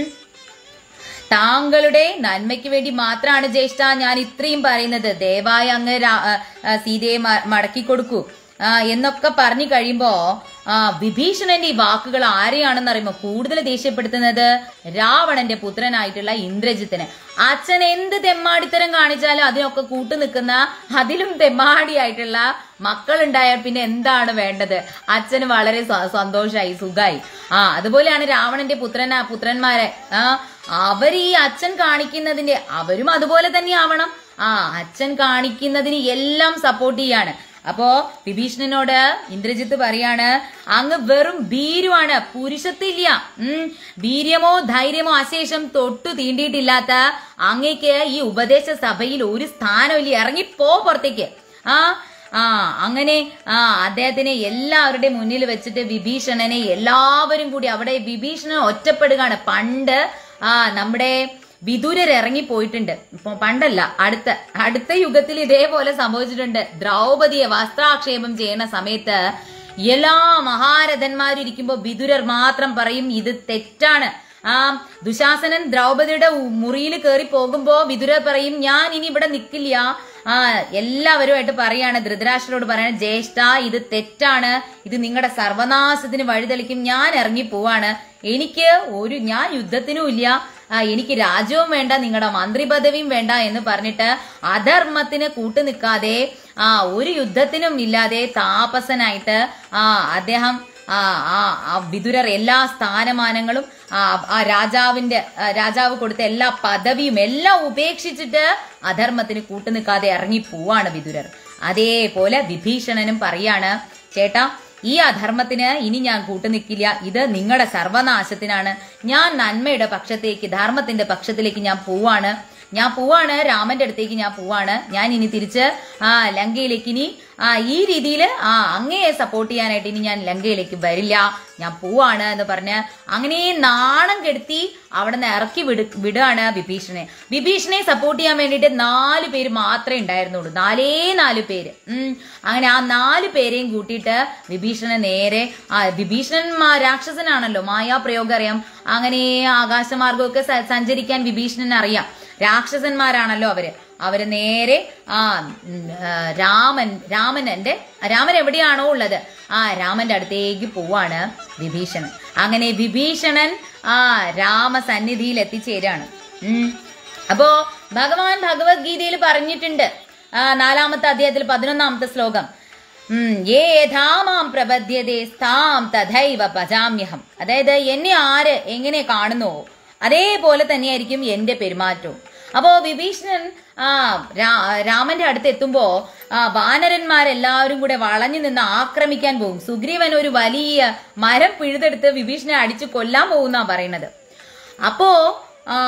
താങ്കളുടെ നന്മയ്ക്ക് വേണ്ടി മാത്രമാണ് ജ്യേഷ്ഠ ഞാൻ ഇത്രയും പറയുന്നത് ദയവായി അങ്ങ് രാ- ആ, ആ, സീതയെ മ- മടക്കി കൊടുക്കൂ ആ, എന്നൊക്കെ പറഞ്ഞു കഴിയുമ്പോ ആ വിഭീഷണന്റെ ഈ വാക്കുകൾ ആരെയാണെന്ന് അറിയുമ്പോ കൂടുതൽ ദേഷ്യപ്പെടുത്തുന്നത് രാവണന്റെ പുത്രനായിട്ടുള്ള ഇന്ദ്രജിത്തിനെ അച്ഛൻ എന്ത് തെമ്മാടിത്തരം കാണിച്ചാലും അതിനൊക്കെ കൂട്ടു നിൽക്കുന്ന അതിലും തെമ്മാടിയായിട്ടുള്ള മക്കളുണ്ടായാൽ പിന്നെ എന്താണ് വേണ്ടത് അച്ഛന് വളരെ സ- സന്തോഷായി സുഖായി ആ അതുപോലെയാണ് രാവണന്റെ പുത്രന പുത്രന്മാരെ ആ അവർ ഈ അച്ഛൻ കാണിക്കുന്നതിന്റെ അവരും അതുപോലെ തന്നെ ആവണം ആ അച്ഛൻ കാണിക്കുന്നതിന് എല്ലാം സപ്പോർട്ട് ചെയ്യാണ് അപ്പോ വിഭീഷണനോട് ഇന്ദ്രജിത്ത് പറയാണ് അങ്ങ് വെറും ഭീരുവാണ് പുരുഷത്തില്ല ഉം വീര്യമോ ധൈര്യമോ അശേഷം തൊട്ടു തീണ്ടിയിട്ടില്ലാത്ത അങ്ങേക്ക് ഈ ഉപദേശ സഭയിൽ ഒരു സ്ഥാനമില്ല ഇറങ്ങിപ്പോ പുറത്തേക്ക് ആ ആ അങ്ങനെ ആ അദ്ദേഹത്തിനെ എല്ലാവരുടെ മുന്നിൽ വെച്ചിട്ട് വിഭീഷണനെ എല്ലാവരും കൂടി അവിടെ വിഭീഷണൻ ഒറ്റപ്പെടുകയാണ് പണ്ട് ആ നമ്മുടെ വിദുരർ ഇറങ്ങിപ്പോയിട്ടുണ്ട് ഇപ്പൊ പണ്ടല്ല അടുത്ത അടുത്ത യുഗത്തിൽ ഇതേപോലെ സംഭവിച്ചിട്ടുണ്ട് ദ്രൗപതിയെ വസ്ത്രാക്ഷേപം ചെയ്യുന്ന സമയത്ത് എല്ലാ മഹാരഥന്മാരും ഇരിക്കുമ്പോ വിദുരർ മാത്രം പറയും ഇത് തെറ്റാണ് ആ ദുശാസനൻ ദ്രൗപതിയുടെ മുറിയിൽ കയറി പോകുമ്പോ വിദുരർ പറയും ഞാൻ ഇനി ഇവിടെ നിൽക്കില്ല ആ എല്ലാവരുമായിട്ട് പറയാണ് ധൃതരാഷ്ട്രോട് പറയാണ് ജ്യേഷ്ഠ ഇത് തെറ്റാണ് ഇത് നിങ്ങളുടെ സർവനാശത്തിന് വഴിതെളിക്കും ഞാൻ ഇറങ്ങി പോവാണ് എനിക്ക് ഒരു ഞാൻ യുദ്ധത്തിനും ഇല്ല ആ, എനിക്ക് രാജ്യവും വേണ്ട നിങ്ങളുടെ മന്ത്രി പദവിയും വേണ്ട എന്ന് പറഞ്ഞിട്ട് അധർമ്മത്തിന് കൂട്ടു നിൽക്കാതെ ആ ഒരു യുദ്ധത്തിനും ഇല്ലാതെ താപസനായിട്ട് ആ അദ്ദേഹം ആ ആ ആ വിതുരർ എല്ലാ സ്ഥാനമാനങ്ങളും ആ ആ രാജാവിന്റെ ആ, രാജാവ് കൊടുത്ത എല്ലാ പദവിയും എല്ലാം ഉപേക്ഷിച്ചിട്ട് അധർമ്മത്തിന് കൂട്ടു നിൽക്കാതെ ഇറങ്ങി പോവാണ് വിതുരർ അതേപോലെ വിഭീഷണനും പറയാണ് ചേട്ടാ ഈ അധർമ്മത്തിന് ഇനി ഞാൻ കൂട്ടുനിൽക്കില്ല ഇത് നിങ്ങളുടെ സർവനാശത്തിനാണ് ഞാൻ നന്മയുടെ പക്ഷത്തേക്ക് ധർമ്മത്തിന്റെ പക്ഷത്തിലേക്ക് ഞാൻ പോവാണ് ഞാൻ പോവാണ് രാമന്റെ അടുത്തേക്ക് ഞാൻ പോവാണ് ഞാൻ ഇനി തിരിച്ച് ആ ലങ്കയിലേക്ക് ഇനി ആ ഈ രീതിയിൽ ആ അങ്ങയെ സപ്പോർട്ട് ചെയ്യാനായിട്ട് ഇനി ഞാൻ ലങ്കയിലേക്ക് വരില്ല ഞാൻ പോവാണ് എന്ന് പറഞ്ഞ് അങ്ങനെ നാണം കെടുത്തി അവിടെ നിന്ന് ഇറക്കി വിട വിടുകയാണ് വിഭീഷണനെ വിഭീഷണനെ സപ്പോർട്ട് ചെയ്യാൻ വേണ്ടിയിട്ട് നാല് പേര് മാത്രമേ ഉണ്ടായിരുന്നുള്ളൂ നാലേ നാല് പേര് ഉം അങ്ങനെ ആ നാല് പേരെയും കൂട്ടിയിട്ട് വിഭീഷണൻ നേരെ ആ വിഭീഷണൻ മാ- രാക്ഷസനാണല്ലോ മായാപ്രയോഗം അറിയാം അങ്ങനെ ആകാശമാർഗമൊക്കെ സ- സഞ്ചരിക്കാൻ വിഭീഷണൻ അറിയാം രാക്ഷസന്മാരാണല്ലോ അവര് അവര് നേരെ ആ ഉം, ആ, രാമൻ രാമനന്റെ രാമൻ എവിടെയാണോ ഉള്ളത് ആ രാമന്റെ അടുത്തേക്ക് പോവാണ് വിഭീഷണൻ അങ്ങനെ വിഭീഷണൻ ആ രാമസന്നിധിയിൽ എത്തിച്ചേരാണ് ഉം അപ്പോ ഭഗവാൻ ഭഗവത്ഗീതയിൽ പറഞ്ഞിട്ടുണ്ട് ആ നാലാമത്തെ അധ്യായത്തിൽ പതിനൊന്നാമത്തെ ശ്ലോകം ഉം, യേ യഥാമാം പ്രപദ്യതേ സ്ഥാം തഥൈവ ഭജാമ്യഹം അതായത് എന്നെ ആര് എങ്ങനെ കാണുന്നുവോ അതേപോലെ തന്നെയായിരിക്കും എന്റെ പെരുമാറ്റവും അപ്പോ വിഭീഷണൻ ആ രാ- രാമന്റെ അടുത്ത് എത്തുമ്പോ ആ വാനരന്മാരെല്ലാവരും കൂടെ വളഞ്ഞു നിന്ന് ആക്രമിക്കാൻ പോകും സുഗ്രീവൻ ഒരു വലിയ മരം പിഴുതെടുത്ത് വിഭീഷണനെ അടിച്ചു കൊല്ലാൻ പോകുന്നാ പറയുന്നത് അപ്പോ ആ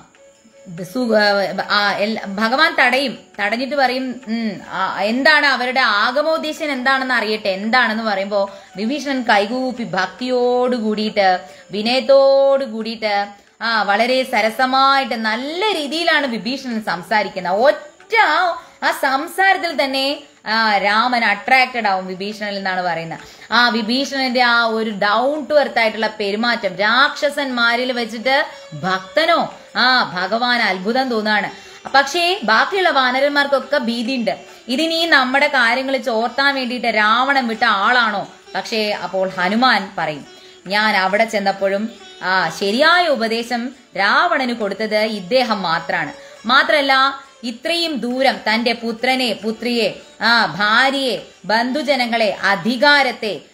സു- ആ, എല്ല- ഭഗവാൻ തടയും തടഞ്ഞിട്ട് പറയും ഉം, ആ, എന്താണ് അവരുടെ ആഗമോദ്ദേശം എന്താണെന്ന് അറിയട്ടെ എന്താണെന്ന് പറയുമ്പോ വിഭീഷണൻ കൈകൂപ്പി ഭക്തിയോട് കൂടിയിട്ട് വിനയത്തോട് കൂടിയിട്ട് ആ വളരെ സരസമായിട്ട് നല്ല രീതിയിലാണ് വിഭീഷണൻ സംസാരിക്കുന്നത് ഒറ്റ ആ- ആ സംസാരത്തിൽ തന്നെ ആ രാമൻ അട്രാക്റ്റഡ് ആവും വിഭീഷണനിൽ നിന്നാണ് പറയുന്നത് ആ വിഭീഷണന്റെ ആ ഒരു ഡൗൺ ടു എർത്ത് ആയിട്ടുള്ള പെരുമാറ്റം രാക്ഷസന്മാരിൽ വെച്ചിട്ട് ഭക്തനോ ആ ഭഗവാൻ അത്ഭുതം തോന്നാണ് പക്ഷേ ബാക്കിയുള്ള വാനരന്മാർക്കൊക്കെ ഭീതിയുണ്ട് ഇതിനി നമ്മുടെ കാര്യങ്ങൾ ചോർത്താൻ വേണ്ടിയിട്ട് രാവണൻ വിട്ട ആളാണോ പക്ഷേ അപ്പോൾ ഹനുമാൻ പറയും ഞാൻ അവിടെ ചെന്നപ്പോഴും ആ ശരിയായ ഉപദേശം രാവണന് കൊടുത്തത് ഇദ്ദേഹം മാത്രാണ് മാത്രല്ല ഇത്രയും ദൂരം തന്റെ പുത്രനെ പുത്രിയെ ആ ഭാര്യയെ ബന്ധുജനങ്ങളെ അധികാരത്തെ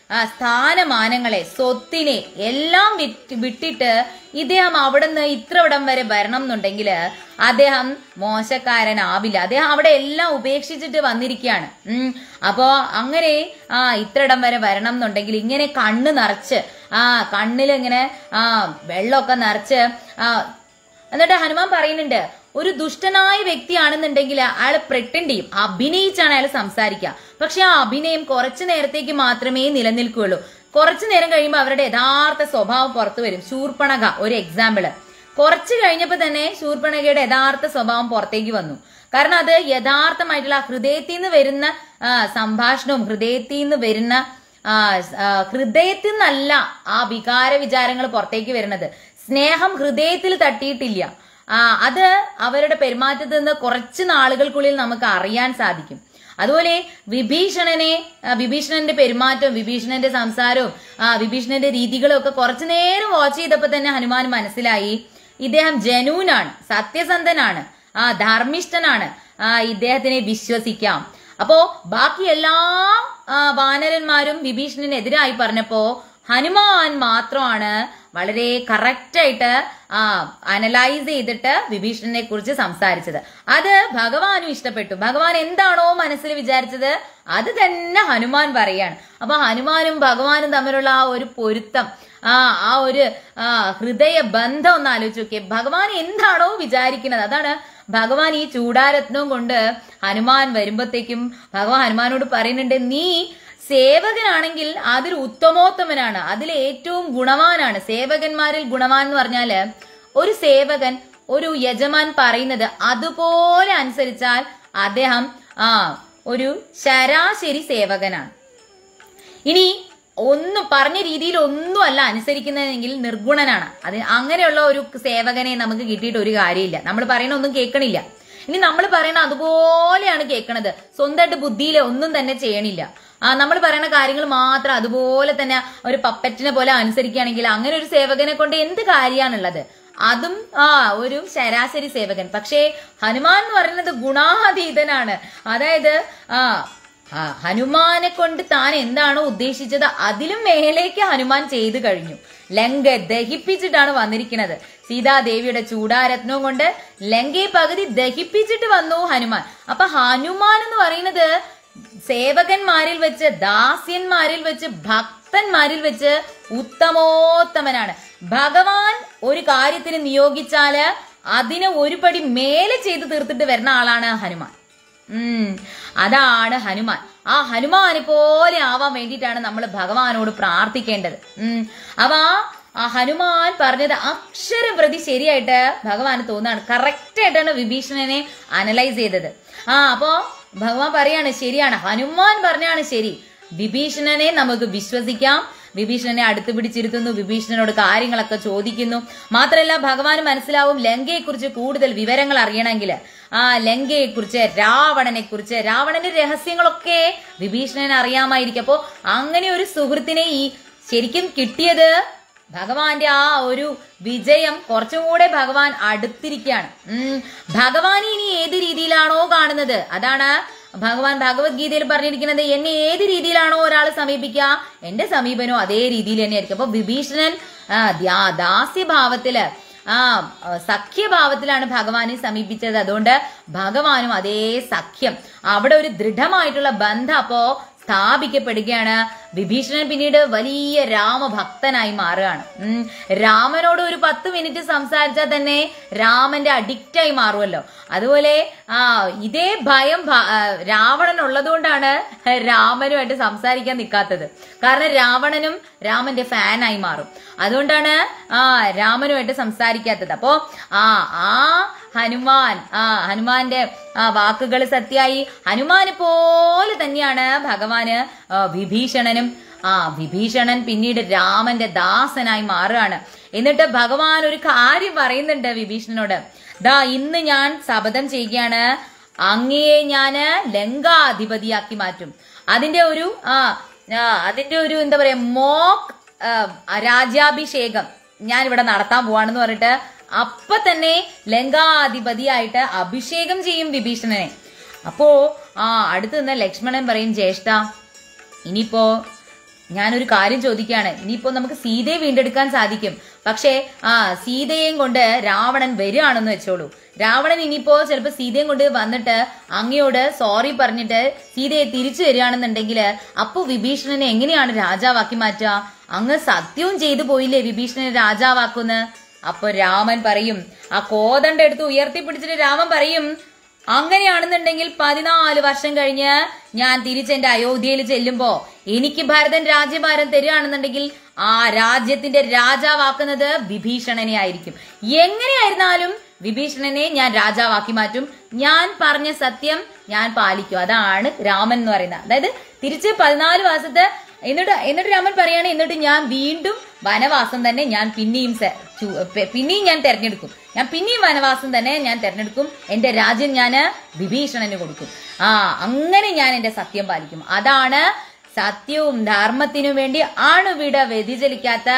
ആ, സ്ഥാനമാനങ്ങളെ സ്വത്തിനെ എല്ലാം വിറ്റ് വിട്ടിട്ട് ഇദ്ദേഹം അവിടുന്ന് ഇത്രവിടം വരെ വരണം എന്നുണ്ടെങ്കിൽ അദ്ദേഹം മോശക്കാരനാവില്ല അദ്ദേഹം അവിടെ എല്ലാം ഉപേക്ഷിച്ചിട്ട് വന്നിരിക്കുകയാണ് ഉം അപ്പോ അങ്ങനെ ആ ഇത്രയിടം വരെ വരണം എന്നുണ്ടെങ്കിൽ ഇങ്ങനെ കണ്ണ് നിറച്ച് ആ കണ്ണിൽ ഇങ്ങനെ ആ വെള്ളമൊക്കെ നിറച്ച് ആ എന്നിട്ട് ഹനുമാൻ പറയുന്നുണ്ട് ഒരു ദുഷ്ടനായ വ്യക്തിയാണെന്നുണ്ടെങ്കിൽ അയാൾ പ്രിട്ടൻഡ് ചെയ്യും അഭിനയിച്ചാണ് അയാൾ സംസാരിക്കുക പക്ഷെ ആ അഭിനയം കുറച്ചു നേരത്തേക്ക് മാത്രമേ നിലനിൽക്കുകയുള്ളൂ കുറച്ചു നേരം കഴിയുമ്പോൾ അവരുടെ യഥാർത്ഥ സ്വഭാവം പുറത്തു വരും ശൂർപ്പണക ഒരു എക്സാമ്പിള് കുറച്ച് കഴിഞ്ഞപ്പോൾ തന്നെ ശൂർപ്പണകയുടെ യഥാർത്ഥ സ്വഭാവം പുറത്തേക്ക് വന്നു കാരണം അത് യഥാർത്ഥമായിട്ടുള്ള ആ ഹൃദയത്തിൽ നിന്ന് വരുന്ന ആ, സംഭാഷണവും ഹൃദയത്തിൽ നിന്ന് വരുന്ന ആ, ആ, ഹൃദയത്തിൽ നിന്നല്ല ആ വികാര വിചാരങ്ങൾ പുറത്തേക്ക് വരുന്നത് സ്നേഹം ഹൃദയത്തിൽ തട്ടിയിട്ടില്ല ആ അത് അവരുടെ പെരുമാറ്റത്തിൽ നിന്ന് കുറച്ച് നാളുകൾക്കുള്ളിൽ നമുക്ക് അറിയാൻ സാധിക്കും അതുപോലെ വിഭീഷണനെ ആ, വിഭീഷണന്റെ പെരുമാറ്റവും വിഭീഷണന്റെ സംസാരവും ആ വിഭീഷണന്റെ രീതികളും ഒക്കെ കുറച്ചു നേരം വാച്ച് ചെയ്തപ്പോൾ തന്നെ ഹനുമാൻ മനസ്സിലായി ഇദ്ദേഹം ജനൂനാണ് സത്യസന്ധനാണ് ആ ധർമ്മിഷ്ഠനാണ് ആ ഇദ്ദേഹത്തിനെ വിശ്വസിക്കാം അപ്പോ ബാക്കി എല്ലാ ആ, വാനരന്മാരും വിഭീഷണനെതിരായി പറഞ്ഞപ്പോ ഹനുമാൻ മാത്രമാണ് വളരെ കറക്റ്റായിട്ട് ആ അനലൈസ് ചെയ്തിട്ട് വിഭീഷണനെ കുറിച്ച് സംസാരിച്ചത് അത് ഭഗവാനും ഇഷ്ടപ്പെട്ടു ഭഗവാൻ എന്താണോ മനസ്സിൽ വിചാരിച്ചത് അത് തന്നെ ഹനുമാൻ പറയാണ് അപ്പൊ ഹനുമാനും ഭഗവാനും തമ്മിലുള്ള ആ ഒരു പൊരുത്തം ആ ആ ഒരു ആ ഹൃദയ ബന്ധം ഒന്ന് ആലോചിച്ച് നോക്കിയേ ഭഗവാൻ എന്താണോ വിചാരിക്കുന്നത് അതാണ് ഭഗവാൻ ഈ ചൂടാരത്നവും കൊണ്ട് ഹനുമാൻ വരുമ്പോഴത്തേക്കും ഭഗവാൻ ഹനുമാനോട് പറയുന്നുണ്ട് നീ സേവകനാണെങ്കിൽ അതിൽ ഉത്തമോത്തമനാണ് അതിൽ ഏറ്റവും ഗുണവാനാണ് സേവകന്മാരിൽ ഗുണവാൻ എന്ന് പറഞ്ഞാല് ഒരു സേവകൻ ഒരു യജമാൻ പറയുന്നത് അതുപോലെ അനുസരിച്ചാൽ അദ്ദേഹം ആ ഒരു ശരാശരി സേവകനാണ് ഇനി ഒന്നും പറഞ്ഞ രീതിയിൽ ഒന്നും അല്ല അനുസരിക്കുന്നതെങ്കിൽ നിർഗുണനാണ് അത് അങ്ങനെയുള്ള ഒരു സേവകനെ നമുക്ക് കിട്ടിയിട്ട് ഒരു കാര്യമില്ല നമ്മൾ പറയുന്ന ഒന്നും കേൾക്കണില്ല ഇനി നമ്മൾ പറയുന്ന അതുപോലെയാണ് കേൾക്കണത് സ്വന്തമായിട്ട് ബുദ്ധിയിൽ ഒന്നും തന്നെ ചെയ്യണില്ല ആ നമ്മൾ പറയുന്ന കാര്യങ്ങൾ മാത്രം അതുപോലെ തന്നെ ഒരു പപ്പറ്റിനെ പോലെ അനുസരിക്കുകയാണെങ്കിൽ അങ്ങനെ ഒരു സേവകനെ കൊണ്ട് എന്ത് കാര്യമാണുള്ളത് അതും ആ ഒരു ശരാശരി സേവകൻ പക്ഷേ ഹനുമാൻ എന്ന് പറയുന്നത് ഗുണാതീതനാണ് അതായത് ആ ആ ഹനുമാനെ കൊണ്ട് താൻ എന്താണോ ഉദ്ദേശിച്ചത് അതിലും മേലേക്ക് ഹനുമാൻ ചെയ്തു കഴിഞ്ഞു ലങ്ക ദഹിപ്പിച്ചിട്ടാണ് വന്നിരിക്കുന്നത് സീതാദേവിയുടെ ചൂടാരത്നവും കൊണ്ട് ലങ്കയെ പകുതി ദഹിപ്പിച്ചിട്ട് വന്നു ഹനുമാൻ അപ്പൊ ഹനുമാൻ എന്ന് പറയുന്നത് സേവകന്മാരിൽ വെച്ച് ദാസ്യന്മാരിൽ വെച്ച് ഭക്തന്മാരിൽ വെച്ച് ഉത്തമോത്തമനാണ് ഭഗവാൻ ഒരു കാര്യത്തിന് നിയോഗിച്ചാല് അതിന് ഒരു പടി മേലെ ചെയ്തു തീർത്തിട്ട് വരുന്ന ആളാണ് ഹനുമാൻ ഉം അതാണ് ഹനുമാൻ ആ ഹനുമാനെ പോലെ ആവാൻ വേണ്ടിയിട്ടാണ് നമ്മൾ ഭഗവാനോട് പ്രാർത്ഥിക്കേണ്ടത് ഉം അപ്പൊ ആ- ആ ഹനുമാൻ പറഞ്ഞത് അക്ഷരം പ്രതി ശരിയായിട്ട് ഭഗവാന് തോന്നുകയാണ് കറക്റ്റ് ആയിട്ടാണ് വിഭീഷണനെ അനലൈസ് ചെയ്തത് ആ അപ്പോ ഭഗവാൻ പറയാണ് ശരിയാണ് ഹനുമാൻ പറഞ്ഞാണ് ശരി വിഭീഷണനെ നമുക്ക് വിശ്വസിക്കാം വിഭീഷണനെ അടുത്ത് പിടിച്ചിരുത്തുന്നു വിഭീഷണനോട് കാര്യങ്ങളൊക്കെ ചോദിക്കുന്നു മാത്രമല്ല ഭഗവാന് മനസ്സിലാവും ലങ്കയെക്കുറിച്ച് കൂടുതൽ വിവരങ്ങൾ അറിയണമെങ്കിൽ ആ ലങ്കയെക്കുറിച്ച് രാവണനെ കുറിച്ച് രാവണന്റെ രഹസ്യങ്ങളൊക്കെ വിഭീഷണന് അറിയാമായിരിക്കും അപ്പോ അങ്ങനെ ഒരു സുഹൃത്തിനെ ഈ ശരിക്കും കിട്ടിയത് ഭഗവാന്റെ ആ ഒരു വിജയം കുറച്ചും കൂടെ ഭഗവാൻ അടുത്തിരിക്കുകയാണ് ഉം ഭഗവാൻ ഇനി ഏത് രീതിയിലാണോ കാണുന്നത് അതാണ് ഭഗവാൻ ഭഗവത്ഗീതയിൽ പറഞ്ഞിരിക്കുന്നത് എന്നെ ഏത് രീതിയിലാണോ ഒരാൾ സമീപിക്കുക എന്റെ സമീപനവും അതേ രീതിയിൽ തന്നെ ആയിരിക്കും അപ്പൊ വിഭീഷണൻ ആ, ദ്യാ- ദാസ്യഭാവത്തില് ആ ആ, സഖ്യഭാവത്തിലാണ് ഭഗവാനെ സമീപിച്ചത് അതുകൊണ്ട് ഭഗവാനും അതേ സഖ്യം അവിടെ ഒരു ദൃഢമായിട്ടുള്ള ബന്ധം അപ്പോ സ്ഥാപിക്കപ്പെടുകയാണ് വിഭീഷണൻ പിന്നീട് വലിയ രാമഭക്തനായി മാറുകയാണ് ഉം. രാമനോട് ഒരു പത്ത് മിനിറ്റ് സംസാരിച്ചാൽ തന്നെ രാമന്റെ അഡിക്റ്റായി മാറുമല്ലോ അതുപോലെ ആ ഇതേ ഭയം ഭ- ആ, രാവണൻ ഉള്ളതുകൊണ്ടാണ് രാമനുമായിട്ട് സംസാരിക്കാൻ നിൽക്കാത്തത് കാരണം രാവണനും രാമന്റെ ഫാനായി മാറും അതുകൊണ്ടാണ് ആ രാമനുമായിട്ട് സംസാരിക്കാത്തത് അപ്പോ ആ ആ ഹനുമാൻ ആ ഹനുമാന്റെ ആ വാക്കുകൾ സത്യായി ഹനുമാനെ പോലെ തന്നെയാണ് ഭഗവാന് ആ, വിഭീഷണനും ആ വിഭീഷണൻ പിന്നീട് രാമന്റെ ദാസനായി മാറുകയാണ് എന്നിട്ട് ഭഗവാൻ ഒരു കാര്യം പറയുന്നുണ്ട് വിഭീഷണനോട് ദാ ഇന്ന് ഞാൻ ശപഥം ചെയ്യുകയാണ് അങ്ങയെ ഞാന് ലങ്കാധിപതിയാക്കി മാറ്റും അതിന്റെ ഒരു ആ ആ, അതിന്റെ ഒരു എന്താ പറയാ മോക്ക് ആ, രാജ്യാഭിഷേകം ഞാൻ ഇവിടെ നടത്താൻ പോവാണെന്ന് പറഞ്ഞിട്ട് അപ്പൊ തന്നെ ലങ്കാധിപതിയായിട്ട് അഭിഷേകം ചെയ്യും വിഭീഷണനെ അപ്പോ ആ അടുത്ത് നിന്ന് ലക്ഷ്മണൻ പറയും ജ്യേഷ്ഠ ഇനിയിപ്പോ ഞാനൊരു കാര്യം ചോദിക്കുകയാണ് ഇനിയിപ്പോ നമുക്ക് സീതയെ വീണ്ടെടുക്കാൻ സാധിക്കും പക്ഷേ ആ സീതയെയും കൊണ്ട് രാവണൻ വരികയാണെന്ന് വെച്ചോളൂ രാവണൻ ഇനിയിപ്പോ ചിലപ്പോ സീതയും കൊണ്ട് വന്നിട്ട് അങ്ങയോട് സോറി പറഞ്ഞിട്ട് സീതയെ തിരിച്ചു വരികയാണെന്നുണ്ടെങ്കിൽ അപ്പോ വിഭീഷണനെ എങ്ങനെയാണ് രാജാവാക്കി മാറ്റുക അങ്ങ് സത്യവും ചെയ്തു പോയില്ലേ വിഭീഷണനെ രാജാവാക്കുന്ന് അപ്പൊ രാമൻ പറയും ആ കോതണ്ട എടുത്ത് ഉയർത്തിപ്പിടിച്ചിട്ട് രാമൻ പറയും അങ്ങനെയാണെന്നുണ്ടെങ്കിൽ പതിനാല് വർഷം കഴിഞ്ഞ് ഞാൻ തിരിച്ചെന്റെ അയോധ്യയിൽ ചെല്ലുമ്പോ എനിക്ക് ഭരതൻ രാജ്യഭാരം തരികയാണെന്നുണ്ടെങ്കിൽ ആ രാജ്യത്തിന്റെ രാജാവാക്കുന്നത് വിഭീഷണനെ ആയിരിക്കും എങ്ങനെയായിരുന്നാലും വിഭീഷണനെ ഞാൻ രാജാവാക്കി മാറ്റും ഞാൻ പറഞ്ഞ സത്യം ഞാൻ പാലിക്കും അതാണ് രാമൻ എന്ന് പറയുന്നത് അതായത് തിരിച്ച് പതിനാല് മാസത്തെ എന്നിട്ട് എന്നിട്ട് രാമൻ പറയാണ് എന്നിട്ട് ഞാൻ വീണ്ടും വനവാസം തന്നെ ഞാൻ പിന്നെയും സെ- ചു- പെ- പിന്നെയും ഞാൻ തെരഞ്ഞെടുക്കും ഞാൻ പിന്നെയും വനവാസം തന്നെ ഞാൻ തെരഞ്ഞെടുക്കും എന്റെ രാജ്യം ഞാൻ വിഭീഷണന് കൊടുക്കും ആ അങ്ങനെ ഞാൻ എന്റെ സത്യം പാലിക്കും അതാണ് സത്യവും ധർമ്മത്തിനു വേണ്ടി അണുവിട വ്യതിചലിക്കാത്ത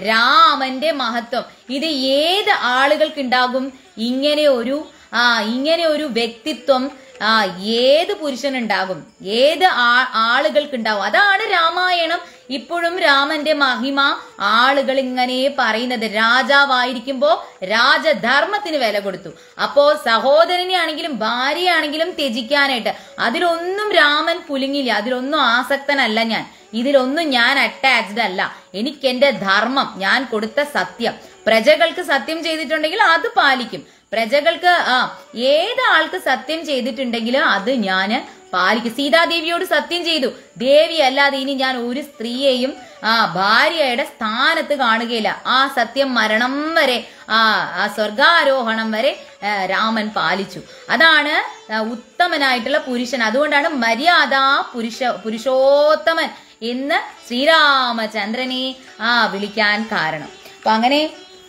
രാമന്റെ മഹത്വം ഇത് ഏത് ആളുകൾക്കുണ്ടാകും ഇങ്ങനെ ഒരു ആ ഇങ്ങനെ ഒരു വ്യക്തിത്വം ആ ഏത് പുരുഷനുണ്ടാകും ഏത് ആ- ആളുകൾക്കുണ്ടാവും അതാണ് രാമായണം ഇപ്പോഴും രാമന്റെ മഹിമ ആളുകൾ ഇങ്ങനെ പറയുന്നത് രാജാവായിരിക്കുമ്പോ രാജധർമ്മത്തിന് വില കൊടുത്തു അപ്പോ സഹോദരനെ ആണെങ്കിലും ഭാര്യയാണെങ്കിലും ത്യജിക്കാനായിട്ട് അതിലൊന്നും രാമൻ കുലുങ്ങില്ല അതിലൊന്നും ആസക്തനല്ല ഞാൻ ഇതിലൊന്നും ഞാൻ അറ്റാച്ച്ഡ് അല്ല എനിക്ക് എന്റെ ധർമ്മം ഞാൻ കൊടുത്ത സത്യം പ്രജകൾക്ക് സത്യം ചെയ്തിട്ടുണ്ടെങ്കിൽ അത് പാലിക്കും പ്രജകൾക്ക് ആ ഏത് ആൾക്ക് സത്യം ചെയ്തിട്ടുണ്ടെങ്കിലും അത് ഞാന് പാലിക്കും സീതാദേവിയോട് സത്യം ചെയ്തു ദേവി അല്ലാതെ ഇനി ഞാൻ ഒരു സ്ത്രീയെയും ആ ഭാര്യയുടെ സ്ഥാനത്ത് കാണുകയില്ല ആ സത്യം മരണം വരെ ആ ആ സ്വർഗാരോഹണം വരെ ആ, രാമൻ പാലിച്ചു അതാണ് ആ, ഉത്തമനായിട്ടുള്ള പുരുഷൻ അതുകൊണ്ടാണ് മര്യാദ പുരുഷ പുരുഷോത്തമൻ എന്ന് ശ്രീരാമചന്ദ്രനെ ആ വിളിക്കാൻ കാരണം അപ്പൊ അങ്ങനെ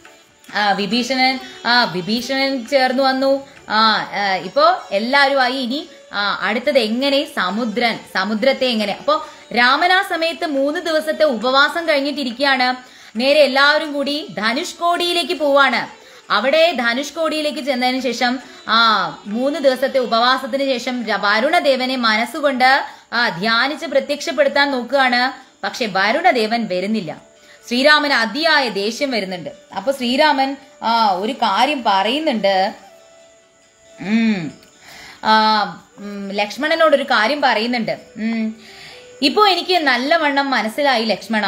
ആ വിഭീഷണൻ ആ വിഭീഷണൻ ചേർന്ന് വന്നു ആ ആ, ഇപ്പോ എല്ലാവരുമായി ഇനി ആ അടുത്തത് എങ്ങനെ സമുദ്രൻ സമുദ്രത്തെ എങ്ങനെ അപ്പോ രാമൻ ആ സമയത്ത് മൂന്ന് ദിവസത്തെ ഉപവാസം കഴിഞ്ഞിട്ടിരിക്കുകയാണ് നേരെ എല്ലാവരും കൂടി ധനുഷ്കോടിയിലേക്ക് പോവാണ് അവിടെ ധനുഷ്കോടിയിലേക്ക് ചെന്നതിന് ശേഷം ആ മൂന്ന് ദിവസത്തെ ഉപവാസത്തിന് ശേഷം ര- വരുണദേവനെ മനസ്സുകൊണ്ട് ആ ധ്യാനിച്ച് പ്രത്യക്ഷപ്പെടുത്താൻ നോക്കുകയാണ് പക്ഷെ വരുണദേവൻ വരുന്നില്ല ശ്രീരാമന് അതിയായ ദേഷ്യം വരുന്നുണ്ട് അപ്പൊ ശ്രീരാമൻ ആ ഒരു കാര്യം പറയുന്നുണ്ട് ഉം. ആ, ഉം, ലക്ഷ്മണനോട് ഒരു കാര്യം പറയുന്നുണ്ട് ഉം. ഇപ്പോ എനിക്ക് നല്ലവണ്ണം മനസ്സിലായി ലക്ഷ്മണ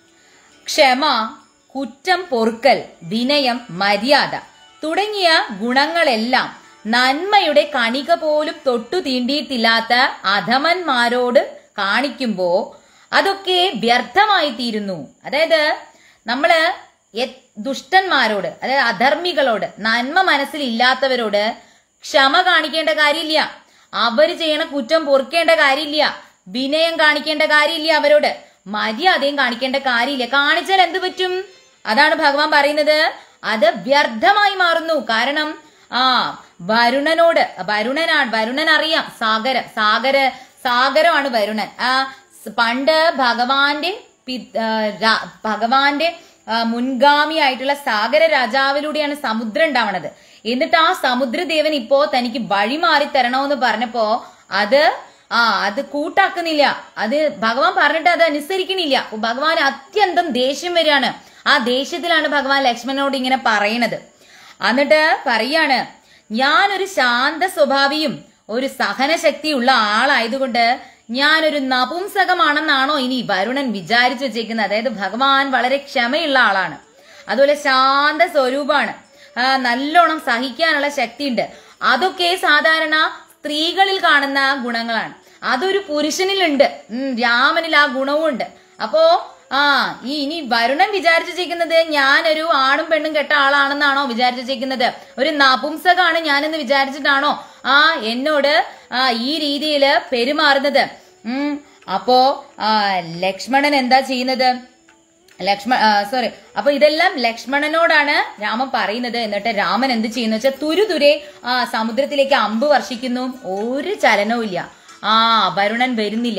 ക്ഷമ കുറ്റം പൊറുക്കൽ വിനയം മര്യാദ തുടങ്ങിയ ഗുണങ്ങളെല്ലാം നന്മയുടെ കണിക പോലും തൊട്ടു തീണ്ടിയിട്ടില്ലാത്ത അധമന്മാരോട് കാണിക്കുമ്പോ അതൊക്കെ വ്യർത്ഥമായി തീരുന്നു അതായത് നമ്മള് എ- ദുഷ്ടന്മാരോട് അതായത് അധർമ്മികളോട് നന്മ മനസ്സിലില്ലാത്തവരോട് ക്ഷമ കാണിക്കേണ്ട കാര്യമില്ല അവര് ചെയ്യണ കുറ്റം പൊറുക്കേണ്ട കാര്യമില്ല വിനയം കാണിക്കേണ്ട കാര്യമില്ല അവരോട് മര്യാദയും കാണിക്കേണ്ട കാര്യമില്ല കാണിച്ചാൽ എന്ത് പറ്റും അതാണ് ഭഗവാൻ പറയുന്നത് അത് വ്യർത്ഥമായി മാറുന്നു കാരണം ആ വരുണനോട് വരുണനാണ് വരുണൻ അറിയാം സാഗര സാഗര സാഗരമാണ് വരുണൻ ആ സ് പണ്ട് ഭഗവാന്റെ പി- ആ, രാ- ഭഗവാന്റെ ആ, മുൻഗാമിയായിട്ടുള്ള സാഗര രാജാവിലൂടെയാണ് സമുദ്രം ഉണ്ടാവണത് എന്നിട്ട് ആ സമുദ്രദേവൻ ഇപ്പോ തനിക്ക് വഴി മാറി തരണമെന്ന് പറഞ്ഞപ്പോ അത് ആ അത് കൂട്ടാക്കുന്നില്ല അത് ഭഗവാൻ പറഞ്ഞിട്ട് അത് അനുസരിക്കണില്ല അപ്പൊ ഭഗവാൻ അത്യന്തം ദേഷ്യം വരികയാണ് ആ ദേഷ്യത്തിലാണ് ഭഗവാൻ ലക്ഷ്മണനോട് ഇങ്ങനെ പറയണത് എന്നിട്ട് പറയാണ് ഞാനൊരു ശാന്ത സ്വഭാവിയും ഒരു സഹനശക്തിയുള്ള ആളായതുകൊണ്ട് ഞാനൊരു നപുംസകമാണെന്നാണോ ഇനി വരുണൻ വിചാരിച്ചു വെച്ചേക്കുന്നത് അതായത് ഭഗവാൻ വളരെ ക്ഷമയുള്ള ആളാണ് അതുപോലെ ശാന്ത സ്വരൂപമാണ് ആ, നല്ലോണം സഹിക്കാനുള്ള ശക്തിയുണ്ട് അതൊക്കെ സാധാരണ സ്ത്രീകളിൽ കാണുന്ന ഗുണങ്ങളാണ് അതൊരു പുരുഷനിലുണ്ട് ഉം, രാമനിൽ ആ ഗുണവും ഉണ്ട് അപ്പോ ആ ഈ ഇനി വരുണൻ വിചാരിച്ചു വെച്ചിരിക്കുന്നത് ഞാനൊരു ആണും പെണ്ണും കെട്ട ആളാണെന്നാണോ വിചാരിച്ചു വെച്ചിരിക്കുന്നത് ഒരു നപുംസകാണ് ഞാനെന്ന് വിചാരിച്ചിട്ടാണോ ആ എന്നോട് ആ ഈ രീതിയിൽ പെരുമാറുന്നത് ഉം അപ്പോ ആ ലക്ഷ്മണൻ എന്താ ചെയ്യുന്നത് ലക്ഷ്മണ സോറി അപ്പൊ ഇതെല്ലാം ലക്ഷ്മണനോടാണ് രാമൻ പറയുന്നത് എന്നിട്ട് രാമൻ എന്ത് ചെയ്യുന്നു വെച്ചാൽ തുരുതുരെ ആ സമുദ്രത്തിലേക്ക് അമ്പ് വർഷിക്കുന്നു ഒരു ചലനവും ഇല്ല ആ വരുണൻ വരുന്നില്ല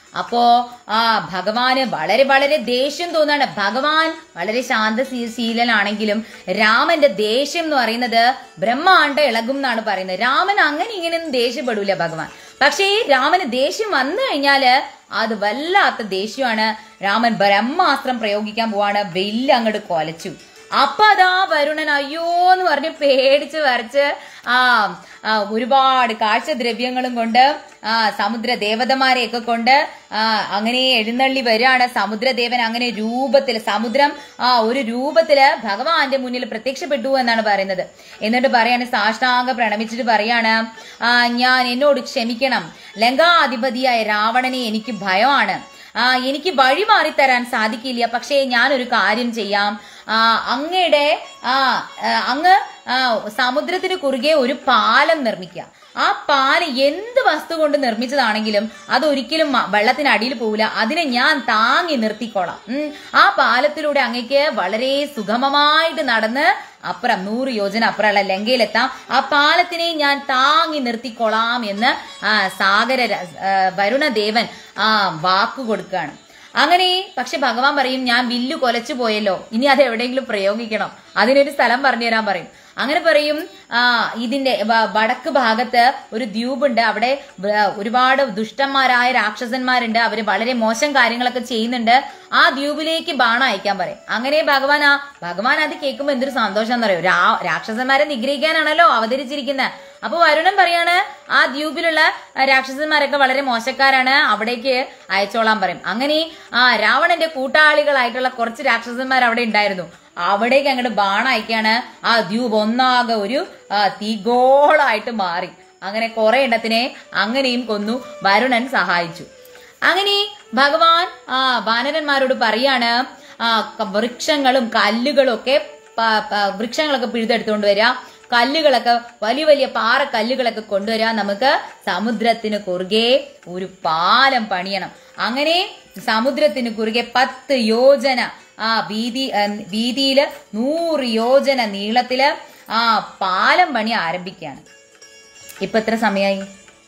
അപ്പോ ആ ഭഗവാന് വളരെ വളരെ ദേഷ്യം തോന്നാണ് ഭഗവാൻ വളരെ ശാന്തശീലനാണെങ്കിലും രാമന്റെ ദേഷ്യം എന്ന് പറയുന്നത് ബ്രഹ്മാണ്ട ഇളകും എന്നാണ് പറയുന്നത് രാമൻ അങ്ങനെ ഇങ്ങനെയൊന്നും ദേഷ്യപ്പെടൂല ഭഗവാൻ പക്ഷേ ഈ രാമന് ദേഷ്യം വന്നു കഴിഞ്ഞാല് അത് വല്ലാത്ത ദേഷ്യമാണ് രാമൻ ബ്രഹ്മാസ്ത്രം പ്രയോഗിക്കാൻ പോവാണ് വെല്ല് അങ്ങോട്ട് കൊലച്ചു അപ്പൊ അതാ വരുണൻ അയ്യോ എന്ന് പറഞ്ഞ് പേടിച്ച് വരച്ച് ആ ആ, ഒരുപാട് കാഴ്ചദ്രവ്യങ്ങളും കൊണ്ട് ആ സമുദ്ര ദേവതമാരെയൊക്കെ കൊണ്ട് ആ അങ്ങനെ എഴുന്നള്ളി വരികയാണ് സമുദ്രദേവൻ അങ്ങനെ രൂപത്തിൽ സമുദ്രം ആ ഒരു രൂപത്തില് ഭഗവാന്റെ മുന്നിൽ പ്രത്യക്ഷപ്പെട്ടു എന്നാണ് പറയുന്നത് എന്നിട്ട് പറയാണ് സാഷ്ടാംഗ പ്രണമിച്ചിട്ട് പറയാണ് ആ ഞാൻ എന്നോട് ക്ഷമിക്കണം ലങ്കാധിപതിയായ രാവണനെ എനിക്ക് ഭയമാണ് ആ എനിക്ക് വഴി മാറിത്തരാൻ സാധിക്കില്ല പക്ഷേ ഞാനൊരു കാര്യം ചെയ്യാം ആ അങ്ങയുടെ ആ ആ, അങ്ങ് ആ, സമുദ്രത്തിന് കുറുകെ ഒരു പാലം നിർമ്മിക്കുക ആ പാലം എന്ത് വസ്തു കൊണ്ട് നിർമ്മിച്ചതാണെങ്കിലും അതൊരിക്കലും മ- വെള്ളത്തിനടിയിൽ പോവില്ല അതിനെ ഞാൻ താങ്ങി നിർത്തിക്കോളാം ഉം. ആ പാലത്തിലൂടെ അങ്ങക്ക് വളരെ സുഗമമായിട്ട് നടന്ന് അപ്പുറം നൂറ് യോജന അപ്പുറമുള്ള ലങ്കയിലെത്താം ആ പാലത്തിനെ ഞാൻ താങ്ങി നിർത്തിക്കൊള്ളാം എന്ന് ആ സാഗര ര- ആ, വരുണദേവൻ ആ വാക്കു കൊടുക്കുകയാണ് അങ്ങനെ പക്ഷെ ഭഗവാൻ പറയും ഞാൻ വില്ലു കൊലച്ചു പോയല്ലോ ഇനി അത് എവിടെയെങ്കിലും പ്രയോഗിക്കണം അതിനൊരു സ്ഥലം പറഞ്ഞു തരാൻ പറയും അങ്ങനെ പറയും ആ ഇതിന്റെ വ- വടക്ക് ഭാഗത്ത് ഒരു ദ്വീപുണ്ട് അവിടെ വ- ഒരുപാട് ദുഷ്ടന്മാരായ രാക്ഷസന്മാരുണ്ട് അവര് വളരെ മോശം കാര്യങ്ങളൊക്കെ ചെയ്യുന്നുണ്ട് ആ ദ്വീപിലേക്ക് ബാണം അയക്കാൻ പറയും അങ്ങനെ ഭഗവാൻ ആ ഭഗവാൻ അത് കേൾക്കുമ്പോൾ എന്തൊരു സന്തോഷം എന്നറിയോ രാ രാക്ഷസന്മാരെ നിഗ്രഹിക്കാനാണല്ലോ അവതരിച്ചിരിക്കുന്നത് അപ്പൊ വരുണൻ പറയാണ് ആ ദ്വീപിലുള്ള ആ, രാക്ഷസന്മാരൊക്കെ വളരെ മോശക്കാരാണ് അവിടേക്ക് അയച്ചോളാൻ പറയും അങ്ങനെ ആ രാവണന്റെ കൂട്ടാളികളായിട്ടുള്ള കുറച്ച് രാക്ഷസന്മാർ അവിടെ ഉണ്ടായിരുന്നു അവിടേക്ക് അങ്ങോട്ട് ബാണം അയക്കാണ് ആ ദ്വീപ് ഒന്നാകെ ഒരു ആ, തീഗോളായിട്ട് മാറി അങ്ങനെ കുറെ എണ്ണത്തിനെ അങ്ങനെയും കൊന്നു വരുണൻ സഹായിച്ചു അങ്ങനെ ഭഗവാൻ ആ വാനരന്മാരോട് പറയാണ് ആ ക- വൃക്ഷങ്ങളും കല്ലുകളും ഒക്കെ പ- പ- വൃക്ഷങ്ങളൊക്കെ പിഴുതെടുത്തുകൊണ്ട് വരിക കല്ലുകളൊക്കെ വലിയ വലിയ പാറ കല്ലുകളൊക്കെ കൊണ്ടുവരാൻ നമുക്ക് സമുദ്രത്തിന് കുറുകെ ഒരു പാലം പണിയണം അങ്ങനെ സമുദ്രത്തിന് കുറുകെ പത്ത് യോജന ആ വീതി ആ, വീതിയില് നൂറ് യോജന നീളത്തില് ആ പാലം പണി ആരംഭിക്കുകയാണ് ഇപ്പൊ എത്ര സമയമായി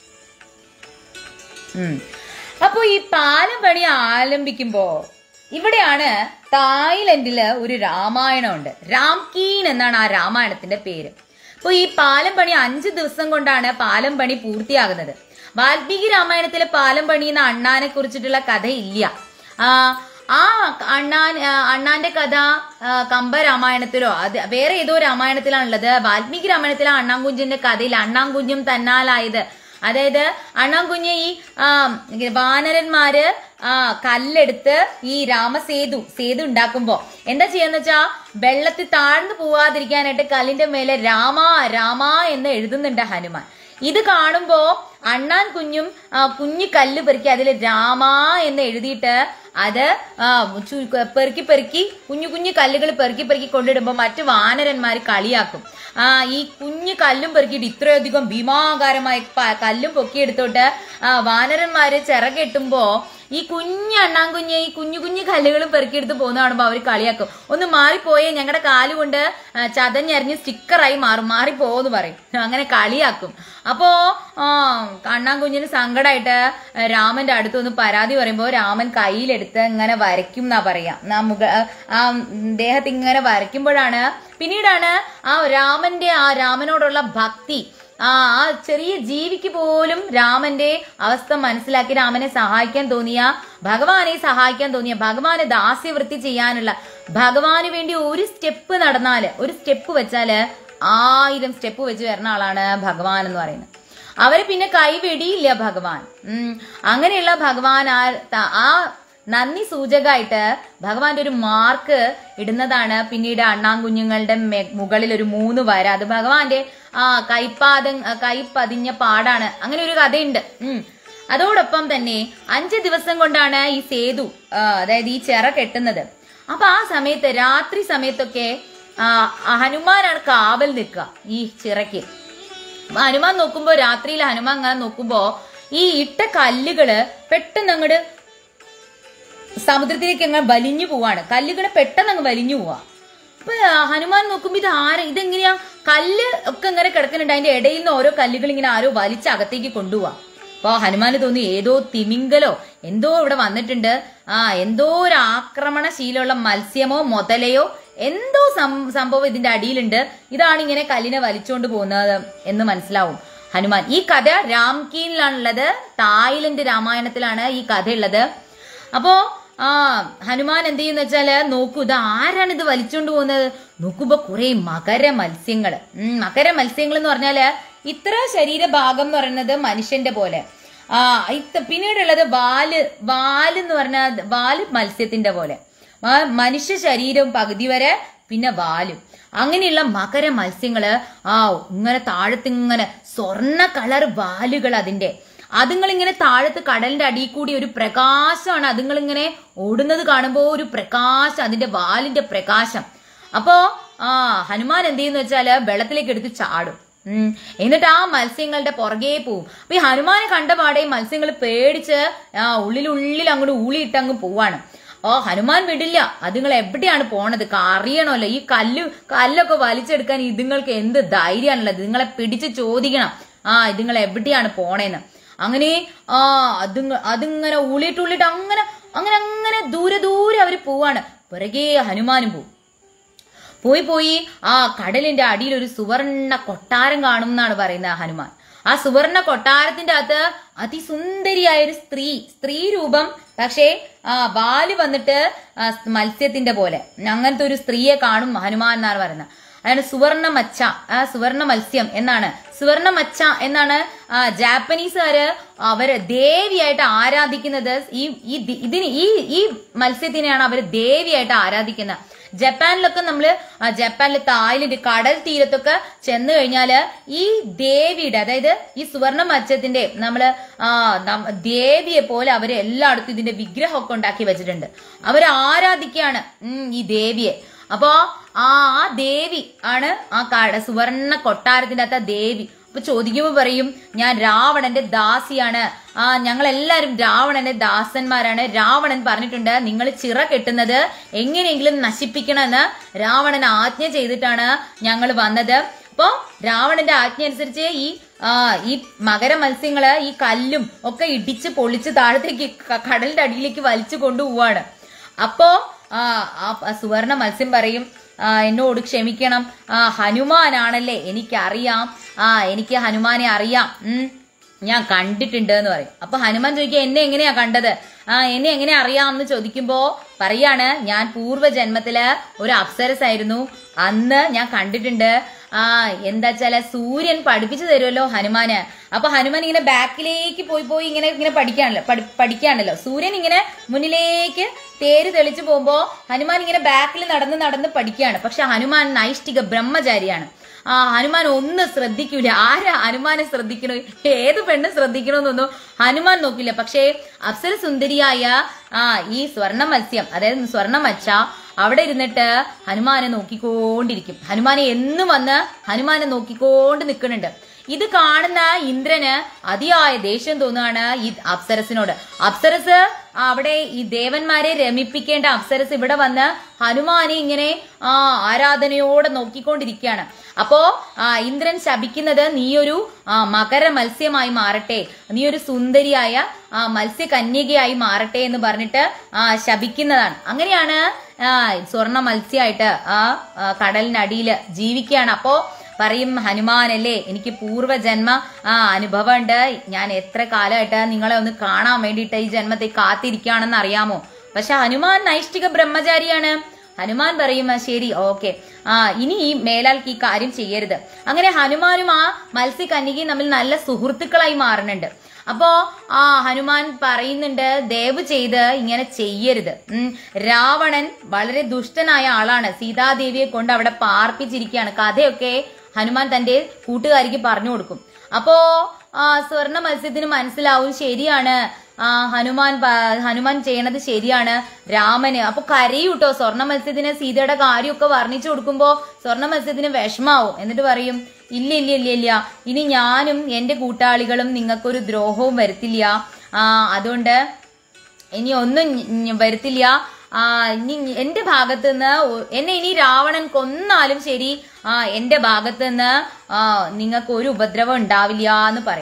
ഉം. അപ്പൊ ഈ പാലം പണി ആരംഭിക്കുമ്പോ ഇവിടെയാണ് തായ്ലൻഡില് ഒരു രാമായണം ഉണ്ട് രാംകീൻ എന്നാണ് ആ രാമായണത്തിന്റെ പേര് അപ്പൊ ഈ പാലം പണി അഞ്ച് ദിവസം കൊണ്ടാണ് പാലം പണി പൂർത്തിയാകുന്നത് വാൽമീകി രാമായണത്തിലെ പാലം പണി എന്ന അണ്ണാനെ കുറിച്ചിട്ടുള്ള കഥ ഇല്ല ആ ആ അണ്ണാൻ ആ, അണ്ണാന്റെ കഥ ആ, കമ്പ രാമായണത്തിലോ അത് വേറെ ഏതോ രാമായണത്തിലാണുള്ളത് വാൽമീകി രാമായണത്തിലെ അണ്ണാൻകുഞ്ചിന്റെ കഥയിൽ അണ്ണാൻകുഞ്ഞും തന്നാലായത് അതായത് അണ്ണാൻകുഞ്ഞ് ഈ ആ, വാനരന്മാര് ആ കല്ലെടുത്ത് ഈ രാമസേതു സേതു ഉണ്ടാക്കുമ്പോ എന്താ ചെയ്യാന്ന് വെച്ചാ വെള്ളത്തിൽ താഴ്ന്നു പോവാതിരിക്കാനായിട്ട് കല്ലിന്റെ മേലെ രാമ രാമ എന്ന് എഴുതുന്നുണ്ട് ഹനുമാൻ ഇത് കാണുമ്പോ അണ്ണാൻ കുഞ്ഞും ആ, കുഞ്ഞു കല്ല് പെറുക്കി അതിൽ രാമ എന്ന് എഴുതിയിട്ട് അത് ആ, ചു- പെറുക്കി പെറുക്കി കുഞ്ഞു കുഞ്ഞു കല്ലുകൾ പെറുക്കി പെറുക്കി കൊണ്ടിടുമ്പോ മറ്റു വാനരന്മാർ കളിയാക്കും ആ ഈ കുഞ്ഞു കല്ലും പെറുക്കിയിട്ട് ഇത്രയധികം ഭീമാകാരമായ പ- കല്ലും പൊക്കിയെടുത്തോട്ട് ആ വാനരന്മാര് ചിറകെട്ടുമ്പോ ഈ കുഞ്ഞു അണ്ണാൻകുഞ്ഞ് ഈ കുഞ്ഞു കുഞ്ഞു കല്ലുകളും പെറുക്കിയെടുത്ത് പോകുന്ന കാണുമ്പോ അവര് കളിയാക്കും ഒന്ന് മാറിപ്പോയേ ഞങ്ങളുടെ കാലുകൊണ്ട് ആ, ചതഞ്ഞരിഞ്ഞ് സ്റ്റിക്കറായി മാറും മാറിപ്പോന്ന് പറയും അങ്ങനെ കളിയാക്കും അപ്പോ ആ അണ്ണാൻകുഞ്ഞിന് സങ്കടമായിട്ട് രാമന്റെ അടുത്ത് ഒന്ന് പരാതി പറയുമ്പോ രാമൻ കയ്യിലെടുത്ത് ഇങ്ങനെ വരയ്ക്കും എന്നാ പറയാ ആ മുഖ ആ ദേഹത്ത് ഇങ്ങനെ വരയ്ക്കുമ്പോഴാണ് പിന്നീടാണ് ആ രാമന്റെ ആ രാമനോടുള്ള ഭക്തി ആ ആ ചെറിയ ജീവിക്ക് പോലും രാമന്റെ അവസ്ഥ മനസ്സിലാക്കി രാമനെ സഹായിക്കാൻ തോന്നിയ ഭഗവാനെ സഹായിക്കാൻ തോന്നിയ ഭഗവാനെ ദാസ്യവൃത്തി ചെയ്യാനുള്ള ഭഗവാന് വേണ്ടി ഒരു സ്റ്റെപ്പ് നടന്നാല് ഒരു സ്റ്റെപ്പ് വെച്ചാല് ആയിരം സ്റ്റെപ്പ് വെച്ച് വരുന്ന ആളാണ് ഭഗവാൻ എന്ന് പറയുന്നത് അവരെ പിന്നെ കൈവെടിയില്ല ഭഗവാൻ ഉം അങ്ങനെയുള്ള ഭഗവാൻ ആ ത- ആ നന്ദി സൂചകമായിട്ട് ഭഗവാന്റെ ഒരു മാർക്ക് ഇടുന്നതാണ് പിന്നീട് അണ്ണാൻകുഞ്ഞുങ്ങളുടെ മെ- മുകളിൽ ഒരു മൂന്ന് വര അത് ഭഗവാന്റെ ആ കൈപ്പാദ കൈ പതിഞ്ഞ പാടാണ് അങ്ങനെ ഒരു കഥയുണ്ട് ഉം അതോടൊപ്പം തന്നെ അഞ്ച് ദിവസം കൊണ്ടാണ് ഈ സേതു ആ, അതായത് ഈ ചിറ കെട്ടുന്നത് അപ്പൊ ആ സമയത്ത് രാത്രി സമയത്തൊക്കെ ആ, ആ ഹനുമാനാണ് കാവൽ നിൽക്കുക ഈ ചിറയ്ക്ക് അപ്പൊ ഹനുമാൻ നോക്കുമ്പോ രാത്രിയിൽ ഹനുമാൻ അങ്ങനെ നോക്കുമ്പോ ഈ ഇട്ട കല്ലുകള് പെട്ടെന്ന് അങ്ങോട്ട് സമുദ്രത്തിലേക്ക് അങ്ങ് വലിഞ്ഞു പോവാണ് കല്ലുകൾ പെട്ടെന്ന് അങ്ങ് വലിഞ്ഞു പോവാ അപ്പൊ ആ, ഹനുമാൻ നോക്കുമ്പോ ഇത് ആര് ഇതെങ്ങനെയാ കല്ല് ഒക്കെ ഇങ്ങനെ കിടക്കുന്നുണ്ട് അതിന്റെ ഇടയിൽ നിന്ന് ഓരോ കല്ലുകൾ ഇങ്ങനെ ആരോ വലിച്ച് അകത്തേക്ക് കൊണ്ടുപോവാ അപ്പൊ ഹനുമാന് തോന്നി ഏതോ തിമിങ്കലോ എന്തോ ഇവിടെ വന്നിട്ടുണ്ട് ആ എന്തോ ഒരു ആക്രമണശീലമുള്ള മത്സ്യമോ മുതലയോ എന്തോ സം- സംഭവം ഇതിന്റെ അടിയിലുണ്ട് ഇതാണ് ഇങ്ങനെ കല്ലിനെ വലിച്ചുകൊണ്ട് പോകുന്നത് എന്ന് മനസ്സിലാവും ഹനുമാൻ ഈ കഥ രാംകീനിലാണുള്ളത് തായ്ലൻഡ് രാമായണത്തിലാണ് ഈ കഥ ഉള്ളത് അപ്പോ ആ ഹനുമാൻ എന്ത് ചെയ്യുന്ന വെച്ചാല് നോക്കൂ ഇത് ആരാണ് ഇത് വലിച്ചുകൊണ്ട് പോകുന്നത് നോക്കുമ്പോ കുറെ മകര മത്സ്യങ്ങള് ഉം, മകര മത്സ്യങ്ങൾ എന്ന് പറഞ്ഞാല് ഇത്ര ശരീരഭാഗം എന്ന് പറയുന്നത് മനുഷ്യന്റെ പോലെ ആ ഇത്ത പിന്നീടുള്ളത് വാല് വാല് എന്ന് പറഞ്ഞാൽ വാല് മത്സ്യത്തിന്റെ പോലെ ആ, മനുഷ്യ ശരീരവും പകുതി വരെ പിന്നെ വാലും അങ്ങനെയുള്ള മകര മത്സ്യങ്ങള് ആ ഇങ്ങനെ താഴത്ത് ഇങ്ങനെ സ്വർണ്ണ കളർ വാലുകൾ അതിന്റെ അതുങ്ങൾ ഇങ്ങനെ താഴത്ത് കടലിന്റെ അടിയിൽ കൂടി ഒരു പ്രകാശമാണ് അതുങ്ങൾ ഇങ്ങനെ ഓടുന്നത് കാണുമ്പോ ഒരു പ്രകാശം അതിന്റെ വാലിന്റെ പ്രകാശം അപ്പോ ആ ഹനുമാൻ എന്ത് ചെയ്യുന്ന വെച്ചാല് വെള്ളത്തിലേക്ക് എടുത്ത് ചാടും ഉം. എന്നിട്ട് ആ മത്സ്യങ്ങളുടെ പുറകെ പോവും അപ്പൊ ഈ ഹനുമാനെ കണ്ട പാടെ ഈ മത്സ്യങ്ങൾ പേടിച്ച് ആ ഉള്ളിലുള്ളിൽ അങ്ങോട്ട് ഊളിയിട്ട് അങ്ങ് പോവാണ് ഓ ഹനുമാൻ വിടില്ല അതുങ്ങൾ എവിടെയാണ് പോണത് ക- അറിയണമല്ലോ ഈ കല്ല് കല്ലൊക്കെ വലിച്ചെടുക്കാൻ ഇതുങ്ങൾക്ക് എന്ത് ധൈര്യമാണുള്ളത് നിങ്ങളെ പിടിച്ച് ചോദിക്കണം ആ ഇതുങ്ങൾ എവിടെയാണ് പോണേന്ന് അങ്ങനെ ആ അതുങ്ങ അതിങ്ങനെ ഉള്ളിട്ട് ഉള്ളിട്ട് അങ്ങനെ അങ്ങനെ അങ്ങനെ ദൂരെ ദൂരെ അവര് പോവാണ് പിറകെ ഹനുമാനും പോവും പോയി പോയി ആ കടലിന്റെ അടിയിൽ ഒരു സുവർണ കൊട്ടാരം കാണും എന്നാണ് പറയുന്നത് ഹനുമാൻ ആ സുവർണ കൊട്ടാരത്തിന്റെ അകത്ത് അതിസുന്ദരിയായ ഒരു സ്ത്രീ സ്ത്രീ രൂപം പക്ഷേ ആ വാല് വന്നിട്ട് ആ, മത്സ്യത്തിന്റെ പോലെ അങ്ങനത്തെ ഒരു സ്ത്രീയെ കാണും ഹനുമാൻ എന്നാണ് പറയുന്നത് അതാണ് സുവർണ മച്ച ആ സുവർണ മത്സ്യം എന്നാണ് സുവർണ മച്ച എന്നാണ് ആ, ജാപ്പനീസുകാര് അവര് ദേവിയായിട്ട് ആരാധിക്കുന്നത് ഈ ഈ ദി- ഇതിന് ഈ ഈ മത്സ്യത്തിനെയാണ് അവര് ദേവിയായിട്ട് ആരാധിക്കുന്നത് ജപ്പാനിലൊക്കെ നമ്മള് ആ, ജപ്പാനിലെ തായ്ലൻഡ് കടൽ തീരത്തൊക്കെ ചെന്ന് കഴിഞ്ഞാല് ഈ ദേവിയുടെ അതായത് ഈ സുവർണ മത്സ്യത്തിന്റെ നമ്മള് ആ നം- ദേവിയെ പോലെ അവര് എല്ലായിടത്തും ഇതിന്റെ വിഗ്രഹമൊക്കെ ഉണ്ടാക്കി വെച്ചിട്ടുണ്ട് അവര് ആരാധിക്കുകയാണ് ഉം, ഈ ദേവിയെ അപ്പോ ആ ആ ദേവി ആണ് ആ കട സുവർണ കൊട്ടാരത്തിന്റെ അകത്ത് ആ ദേവി അപ്പൊ ചോദിക്കുമ്പോ പറയും ഞാൻ രാവണന്റെ ദാസിയാണ് ആ ഞങ്ങൾ എല്ലാരും രാവണന്റെ ദാസന്മാരാണ് രാവണൻ പറഞ്ഞിട്ടുണ്ട് നിങ്ങൾ ചിറ കെട്ടുന്നത് എങ്ങനെയെങ്കിലും നശിപ്പിക്കണമെന്ന് രാവണൻ ആജ്ഞ ചെയ്തിട്ടാണ് ഞങ്ങൾ വന്നത് അപ്പോ രാവണന്റെ ആജ്ഞ അനുസരിച്ച് ഈ ആ ഈ മകര മത്സ്യങ്ങള് ഈ കല്ലും ഒക്കെ ഇടിച്ച് പൊളിച്ച് താഴത്തേക്ക് ക- കടലിന്റെ അടിയിലേക്ക് വലിച്ചു കൊണ്ടുപോവാണ് അപ്പോ ആ ആ സുവർണ മത്സ്യം പറയും ആ എന്നോട് ക്ഷമിക്കണം ആ ഹനുമാനാണല്ലേ എനിക്കറിയാം ആ എനിക്ക് ഹനുമാനെ അറിയാം ഉം ഞാൻ കണ്ടിട്ടുണ്ട് എന്ന് പറയും അപ്പൊ ഹനുമാൻ ചോദിക്കുക എന്നെ എങ്ങനെയാ കണ്ടത് ആ എന്നെ എങ്ങനെ അറിയാമെന്ന് ചോദിക്കുമ്പോ പറയാണ് ഞാൻ പൂർവ്വ ജന്മത്തില് ഒരു അപ്സരസ് ആയിരുന്നു അന്ന് ഞാൻ കണ്ടിട്ടുണ്ട് ആ എന്താ വെച്ചാല് സൂര്യൻ പഠിപ്പിച്ചു തരുമല്ലോ ഹനുമാന് അപ്പൊ ഹനുമാൻ ഇങ്ങനെ ബാക്കിലേക്ക് പോയി പോയി ഇങ്ങനെ ഇങ്ങനെ പഠിക്കാണല്ലോ പഠി- പഠിക്കാണല്ലോ സൂര്യൻ ഇങ്ങനെ മുന്നിലേക്ക് തേര് തെളിച്ചു പോകുമ്പോ ഹനുമാൻ ഇങ്ങനെ ബാക്കിൽ നടന്ന് നടന്ന് പഠിക്കുകയാണ് പക്ഷെ ഹനുമാൻ നൈഷ്ഠിക ബ്രഹ്മചാരിയാണ് ആ ഹനുമാൻ ഒന്നും ശ്രദ്ധിക്കൂല ആരാ ഹനുമാനെ ശ്രദ്ധിക്കണോ ഏത് പെണ്ണ് ശ്രദ്ധിക്കണമെന്നൊന്നും ഹനുമാൻ നോക്കില്ല പക്ഷേ അപ്സര സുന്ദരിയായ ആ ഈ സ്വർണ്ണ മത്സ്യം അതായത് സ്വർണ്ണ മച്ച അവിടെ ഇരുന്നിട്ട് ഹനുമാനെ നോക്കിക്കൊണ്ടിരിക്കും ഹനുമാനെ എന്നും വന്ന് ഹനുമാനെ നോക്കിക്കൊണ്ട് നിൽക്കുന്നുണ്ട് ഇത് കാണുന്ന ഇന്ദ്രന് അതിയായ ദേഷ്യം തോന്നുകയാണ് ഈ അപ്സരസിനോട് അപ്സരസ് അവിടെ ഈ ദേവന്മാരെ രമിപ്പിക്കേണ്ട അപ്സരസ് ഇവിടെ വന്ന് ഹനുമാനെ ഇങ്ങനെ ആ ആരാധനയോടെ നോക്കിക്കൊണ്ടിരിക്കുകയാണ് അപ്പോ ആ ഇന്ദ്രൻ ശപിക്കുന്നത് നീയൊരു ആ മകര മത്സ്യമായി മാറട്ടെ നീ ഒരു സുന്ദരിയായ ആ മത്സ്യകന്യകയായി മാറട്ടെ എന്ന് പറഞ്ഞിട്ട് ആ ശപിക്കുന്നതാണ് അങ്ങനെയാണ് ആ സ്വർണ്ണ മത്സ്യമായിട്ട് ആ ആ, കടലിനടിയില് ജീവിക്കുകയാണ് അപ്പോ പറയും ഹനുമാനല്ലേ എനിക്ക് പൂർവ്വജന്മ ആ അനുഭവം ഉണ്ട് ഞാൻ എത്ര കാലമായിട്ട് നിങ്ങളെ ഒന്ന് കാണാൻ വേണ്ടിയിട്ട് ഈ ജന്മത്തെ കാത്തിരിക്കുകയാണെന്ന് അറിയാമോ പക്ഷെ ഹനുമാൻ നൈഷ്ഠിക ബ്രഹ്മചാരിയാണ് ഹനുമാൻ പറയും "ആ, ശരി ഓക്കെ ആ ഇനി ഈ മേലാൽക്ക് ഈ കാര്യം ചെയ്യരുത് അങ്ങനെ ഹനുമാനും ആ മത്സ്യകന്യകയും തമ്മിൽ നല്ല സുഹൃത്തുക്കളായി മാറുന്നുണ്ട് അപ്പോ ആ ഹനുമാൻ പറയുന്നുണ്ട് ദയവ് ചെയ്ത് ഇങ്ങനെ ചെയ്യരുത് ഉം, രാവണൻ വളരെ ദുഷ്ടനായ ആളാണ് സീതാദേവിയെ കൊണ്ട് അവിടെ പാർപ്പിച്ചിരിക്കുകയാണ് കഥയൊക്കെ ഹനുമാൻ തന്റെ കൂട്ടുകാരിക്ക് പറഞ്ഞു കൊടുക്കും അപ്പോ ആ സ്വർണ്ണ മത്സ്യത്തിന് മനസ്സിലാവും ശരിയാണ് ആ ഹനുമാൻ പ- ഹനുമാൻ ചെയ്യണത് ശരിയാണ് രാമന് അപ്പൊ കരയൂട്ടോ സ്വർണ്ണ മത്സ്യത്തിന് സീതയുടെ കാര്യമൊക്കെ വർണ്ണിച്ചു കൊടുക്കുമ്പോ സ്വർണ്ണ മത്സ്യത്തിന് വിഷമാവും എന്നിട്ട് പറയും ഇല്ല ഇല്ല ഇല്ല ഇല്ല ഇനി ഞാനും എന്റെ കൂട്ടാളികളും നിങ്ങൾക്കൊരു ദ്രോഹവും വരുത്തില്ല ആ അതുകൊണ്ട് ഇനി ഒന്നും ഞ- ഞ- വരുത്തില്ല ആ ഇനി എന്റെ ഭാഗത്ത് നിന്ന് ഒ- എന്നെ ഇനി രാവണൻ കൊന്നാലും ശരി ആ എന്റെ ഭാഗത്ത് നിന്ന് ആ നിങ്ങൾക്ക് ഒരു ഉപദ്രവം ഉണ്ടാവില്ല എന്ന് പറയും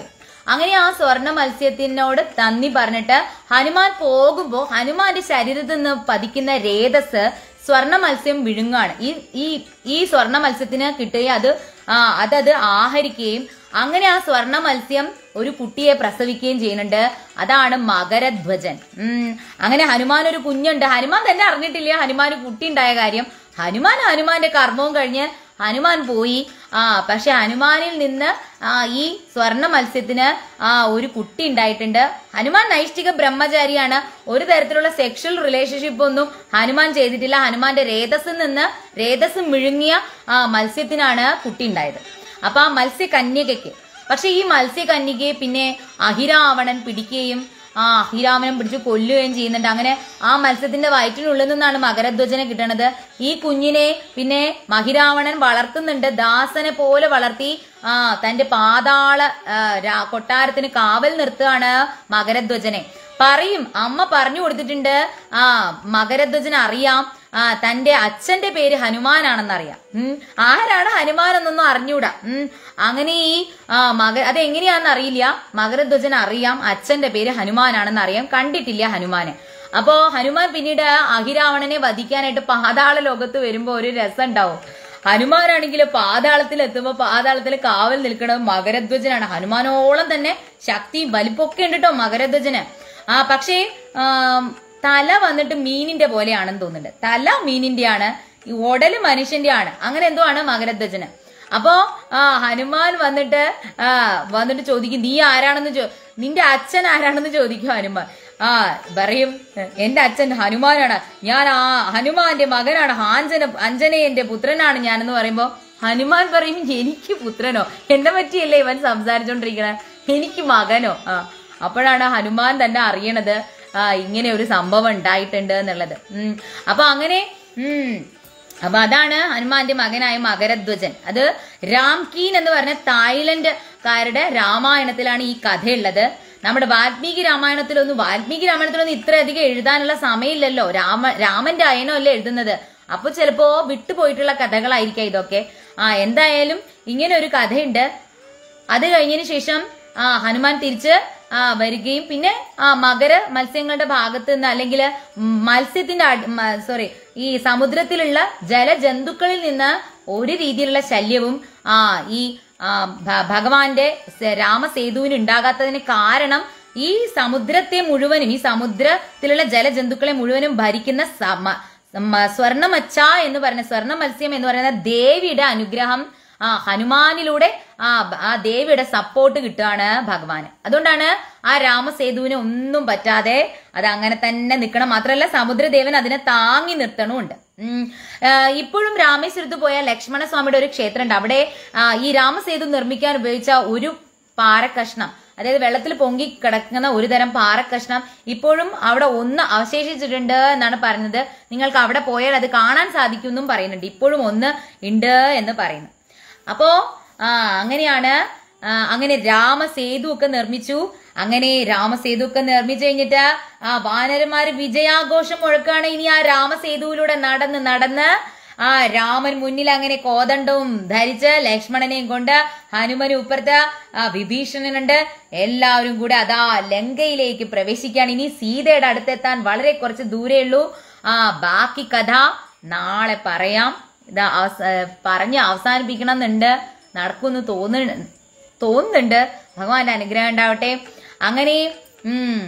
അങ്ങനെ ആ സ്വർണ്ണ മത്സ്യത്തിനോട് നന്ദി പറഞ്ഞിട്ട് ഹനുമാൻ പോകുമ്പോ ഹനുമാന്റെ ശരീരത്തിൽ നിന്ന് പതിക്കുന്ന രേതസ് സ്വർണ്ണ മത്സ്യം വിഴുങ്ങാണ് ഈ ഈ ഈ സ്വർണ്ണ മത്സ്യത്തിന് കിട്ടുകയും അത് ആ അതത് ആഹരിക്കുകയും അങ്ങനെ ആ സ്വർണ്ണ മത്സ്യം ഒരു കുട്ടിയെ പ്രസവിക്കുകയും ചെയ്യുന്നുണ്ട് അതാണ് മകരധ്വജൻ ഉം അങ്ങനെ ഹനുമാൻ ഒരു കുഞ്ഞുണ്ട് ഹനുമാൻ തന്നെ അറിഞ്ഞിട്ടില്ല ഹനുമാൻ കുട്ടി ഉണ്ടായ കാര്യം ഹനുമാൻ ഹനുമാന്റെ കർമ്മവും കഴിഞ്ഞ് ഹനുമാൻ പോയി ആ പക്ഷെ ഹനുമാനിൽ നിന്ന് ആ ഈ സ്വർണ്ണ മത്സ്യത്തിന് ആ ഒരു കുട്ടി ഉണ്ടായിട്ടുണ്ട് ഹനുമാൻ നൈഷ്ഠിക ബ്രഹ്മചാരിയാണ് ഒരു തരത്തിലുള്ള സെക്ഷൽ റിലേഷൻഷിപ്പ് ഒന്നും ഹനുമാൻ ചെയ്തിട്ടില്ല ഹനുമാന്റെ രേതസിൽ നിന്ന് രേതസ് മിഴുങ്ങിയ ആ മത്സ്യത്തിനാണ് കുട്ടി ഉണ്ടായത് അപ്പൊ ആ മത്സ്യകന്യകയ്ക്ക് പക്ഷെ ഈ മത്സ്യകന്യകയെ പിന്നെ അഹിരാവണൻ പിടിക്കുകയും ആ അഹിരാമനം പിടിച്ച് കൊല്ലുകയും ചെയ്യുന്നുണ്ട് അങ്ങനെ ആ മത്സ്യത്തിന്റെ വയറ്റിനുള്ളിൽ നിന്നാണ് മകരധ്വജനെ കിട്ടണത് ഈ കുഞ്ഞിനെ പിന്നെ മഹിരാവണൻ വളർത്തുന്നുണ്ട് ദാസനെ പോലെ വളർത്തി ആ തന്റെ പാതാള ആ, രാ- കൊട്ടാരത്തിന് കാവൽ നിർത്തുകയാണ് മകരധ്വജനെ പറയും അമ്മ പറഞ്ഞു കൊടുത്തിട്ടുണ്ട് ആ മകരധ്വജൻ അറിയാം ആ തന്റെ അച്ഛന്റെ പേര് ഹനുമാനാണെന്നറിയാം ഉം ആരാണ് ഹനുമാൻ എന്നൊന്നും അറിഞ്ഞൂടാ ഉം അങ്ങനെ ഈ ആ മക അതെങ്ങനെയാണെന്ന് അറിയില്ല മകരധ്വജൻ അറിയാം അച്ഛന്റെ പേര് ഹനുമാനാണെന്ന് അറിയാം കണ്ടിട്ടില്ല ഹനുമാനെ അപ്പോ ഹനുമാൻ പിന്നീട് അഹിരാവണനെ വധിക്കാനായിട്ട് പാതാള ലോകത്ത് വരുമ്പോ ഒരു രസം ഉണ്ടാവും ഹനുമാനാണെങ്കിൽ പാതാളത്തിൽ എത്തുമ്പോ പാതാളത്തിൽ കാവൽ നിൽക്കുന്നത് മകരധ്വജനാണ് ഹനുമാനോളം തന്നെ ശക്തിയും വലിപ്പൊക്കെ ഉണ്ട് കേട്ടോ മകരധ്വജന് ആ പക്ഷേ ആം, തല വന്നിട്ട് മീനിന്റെ പോലെയാണെന്ന് തോന്നുന്നുണ്ട് തല മീനിന്റെയാണ് ഈ ഉടല് മനുഷ്യന്റെ ആണ് അങ്ങനെ എന്തോ ആണ് മകരധ്വജന് അപ്പോ ആ ഹനുമാൻ വന്നിട്ട് ആ വന്നിട്ട് ചോദിക്കും നീ ആരാണെന്ന് ചോ നിന്റെ അച്ഛൻ ആരാണെന്ന് ചോദിക്കും ഹനുമാൻ ആ പറയും എന്റെ അച്ഛൻ ഹനുമാനാണ് ഞാൻ ആ ഹനുമാന്റെ മകനാണ് ആഞ്ജന അഞ്ജനയന്റെ പുത്രനാണ് ഞാനെന്ന് പറയുമ്പോ ഹനുമാൻ പറയും എനിക്ക് പുത്രനോ എന്നെ പറ്റിയല്ലേ ഇവൻ സംസാരിച്ചോണ്ടിരിക്കണേ എനിക്ക് മകനോ ആ അപ്പോഴാണ് ഹനുമാൻ തന്നെ അറിയണത് ആ ഇങ്ങനെ ഒരു സംഭവം ഉണ്ടായിട്ടുണ്ട് എന്നുള്ളത് ഉം അപ്പൊ അങ്ങനെ ഉം അപ്പൊ അതാണ് ഹനുമാന്റെ മകനായ മകരധ്വജൻ അത് രാംകീൻ എന്ന് പറഞ്ഞ തായ്ലൻഡ്കാരുടെ രാമായണത്തിലാണ് ഈ കഥയുള്ളത് നമ്മുടെ വാൽമീകി രാമായണത്തിലൊന്നും വാൽമീകി രാമായണത്തിലൊന്നും ഇത്രയധികം എഴുതാനുള്ള സമയമില്ലല്ലോ രാമ രാമന്റെ അയനമല്ലേ എഴുതുന്നത് അപ്പൊ ചിലപ്പോ വിട്ടുപോയിട്ടുള്ള കഥകളായിരിക്കാം ഇതൊക്കെ ആ എന്തായാലും ഇങ്ങനെ ഒരു കഥയുണ്ട് അത് കഴിഞ്ഞതിന് ശേഷം ആ ഹനുമാൻ തിരിച്ച് ആ വരികയും പിന്നെ ആ മകര മത്സ്യങ്ങളുടെ ഭാഗത്ത് നിന്ന് അല്ലെങ്കിൽ മത്സ്യത്തിന്റെ സോറി ഈ സമുദ്രത്തിലുള്ള ജലജന്തുക്കളിൽ നിന്ന് ഒരു രീതിയിലുള്ള ശല്യവും ആ ഈ ആ, ഭ- ഭഗവാന്റെ സ- രാമസേതുവിന് ഉണ്ടാകാത്തതിന് കാരണം ഈ സമുദ്രത്തെ മുഴുവനും ഈ സമുദ്രത്തിലുള്ള ജലജന്തുക്കളെ മുഴുവനും ഭരിക്കുന്ന സമ മ- സ്വർണ്ണമച്ച എന്ന് പറയുന്ന സ്വർണ്ണ മത്സ്യം എന്ന് പറയുന്ന ദേവിയുടെ അനുഗ്രഹം ആ ഹനുമാനിലൂടെ ആ ബ- ആ ദേവിയുടെ സപ്പോർട്ട് കിട്ടുകയാണ് ഭഗവാന് അതുകൊണ്ടാണ് ആ രാമസേതുവിന് ഒന്നും പറ്റാതെ അത് അങ്ങനെ തന്നെ നിൽക്കണം മാത്രമല്ല സമുദ്രദേവൻ അതിനെ താങ്ങി നിർത്തണമുണ്ട് ഉം. ആ, ഇപ്പോഴും രാമേശ്വരത്ത് പോയ ലക്ഷ്മണസ്വാമിയുടെ ഒരു ക്ഷേത്രം ഉണ്ട് അവിടെ ആ, ഈ രാമസേതു നിർമ്മിക്കാൻ ഉപയോഗിച്ച ഒരു പാറക്കഷ്ണം അതായത് വെള്ളത്തിൽ പൊങ്ങി കിടക്കുന്ന ഒരു തരം പാറക്കഷ്ണം ഇപ്പോഴും അവിടെ ഒന്ന് അവശേഷിച്ചിട്ടുണ്ട് എന്നാണ് പറഞ്ഞത് നിങ്ങൾക്ക് അവിടെ പോയാൽ അത് കാണാൻ സാധിക്കും എന്നും പറയുന്നുണ്ട് ഇപ്പോഴും ഒന്ന് ഉണ്ട് എന്ന് പറയുന്നു അപ്പോ ആ അങ്ങനെയാണ് ആ, അങ്ങനെ രാമസേതു ഒക്കെ നിർമ്മിച്ചു അങ്ങനെ രാമസേതു ഒക്കെ നിർമ്മിച്ചു കഴിഞ്ഞിട്ട് ആ വാനരന്മാര് വിജയാഘോഷം മുഴക്കാണ് ഇനി ആ രാമസേതുവിലൂടെ നടന്ന് നടന്ന് ആ രാമൻ മുന്നിൽ അങ്ങനെ കോദണ്ഡവും ധരിച്ച് ലക്ഷ്മണനെയും കൊണ്ട് ഹനുമന് ഉപ്പുറത്ത് ആ വിഭീഷണനുണ്ട് എല്ലാവരും കൂടെ അതാ ലങ്കയിലേക്ക് പ്രവേശിക്കുകയാണ് ഇനി സീതയുടെ അടുത്തെത്താൻ വളരെ കുറച്ച് ദൂരേ ഉള്ളൂ ആ ബാക്കി കഥ നാളെ പറയാം ഇത് അവസ- പറഞ്ഞ് അവസാനിപ്പിക്കണം എന്നുണ്ട് നടക്കുമെന്ന് തോന്നുന്നു തോന്നുന്നുണ്ട് ഭഗവാന്റെ അനുഗ്രഹം ഉണ്ടാവട്ടെ അങ്ങനെ ഉം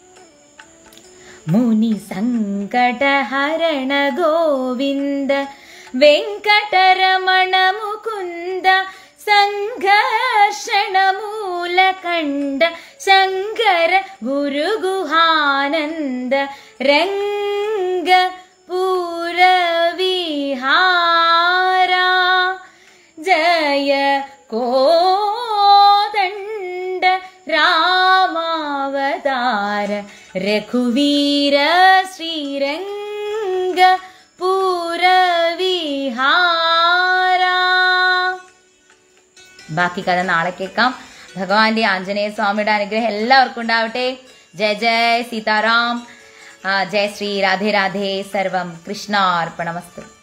മുനി സങ്കടഹരണ ഗോവിന്ദ വെങ്കടരമണ മുകുന്ദ സംഘർഷണ മൂലകണ്ഠ ശങ്കര ഗുരുഗുഹാനന്ദ രംഗ പൂരവിഹാര ജയ കോദണ്ഡ രാമാവതാര രഘുവീര ശ്രീരംഗ പൂരവിഹാര ബാക്കി കഥ നാളെ കേൾക്കാം ഭഗവാന്റെ ആഞ്ജനേയ സ്വാമിയുടെ അനുഗ്രഹം എല്ലാവർക്കും ഉണ്ടാവട്ടെ ജയ ജയ സീതാറാം ആ, ജയ ശ്രീ രാധേ രാധേ സർവം കൃഷ്ണാർപ്പണമസ്തു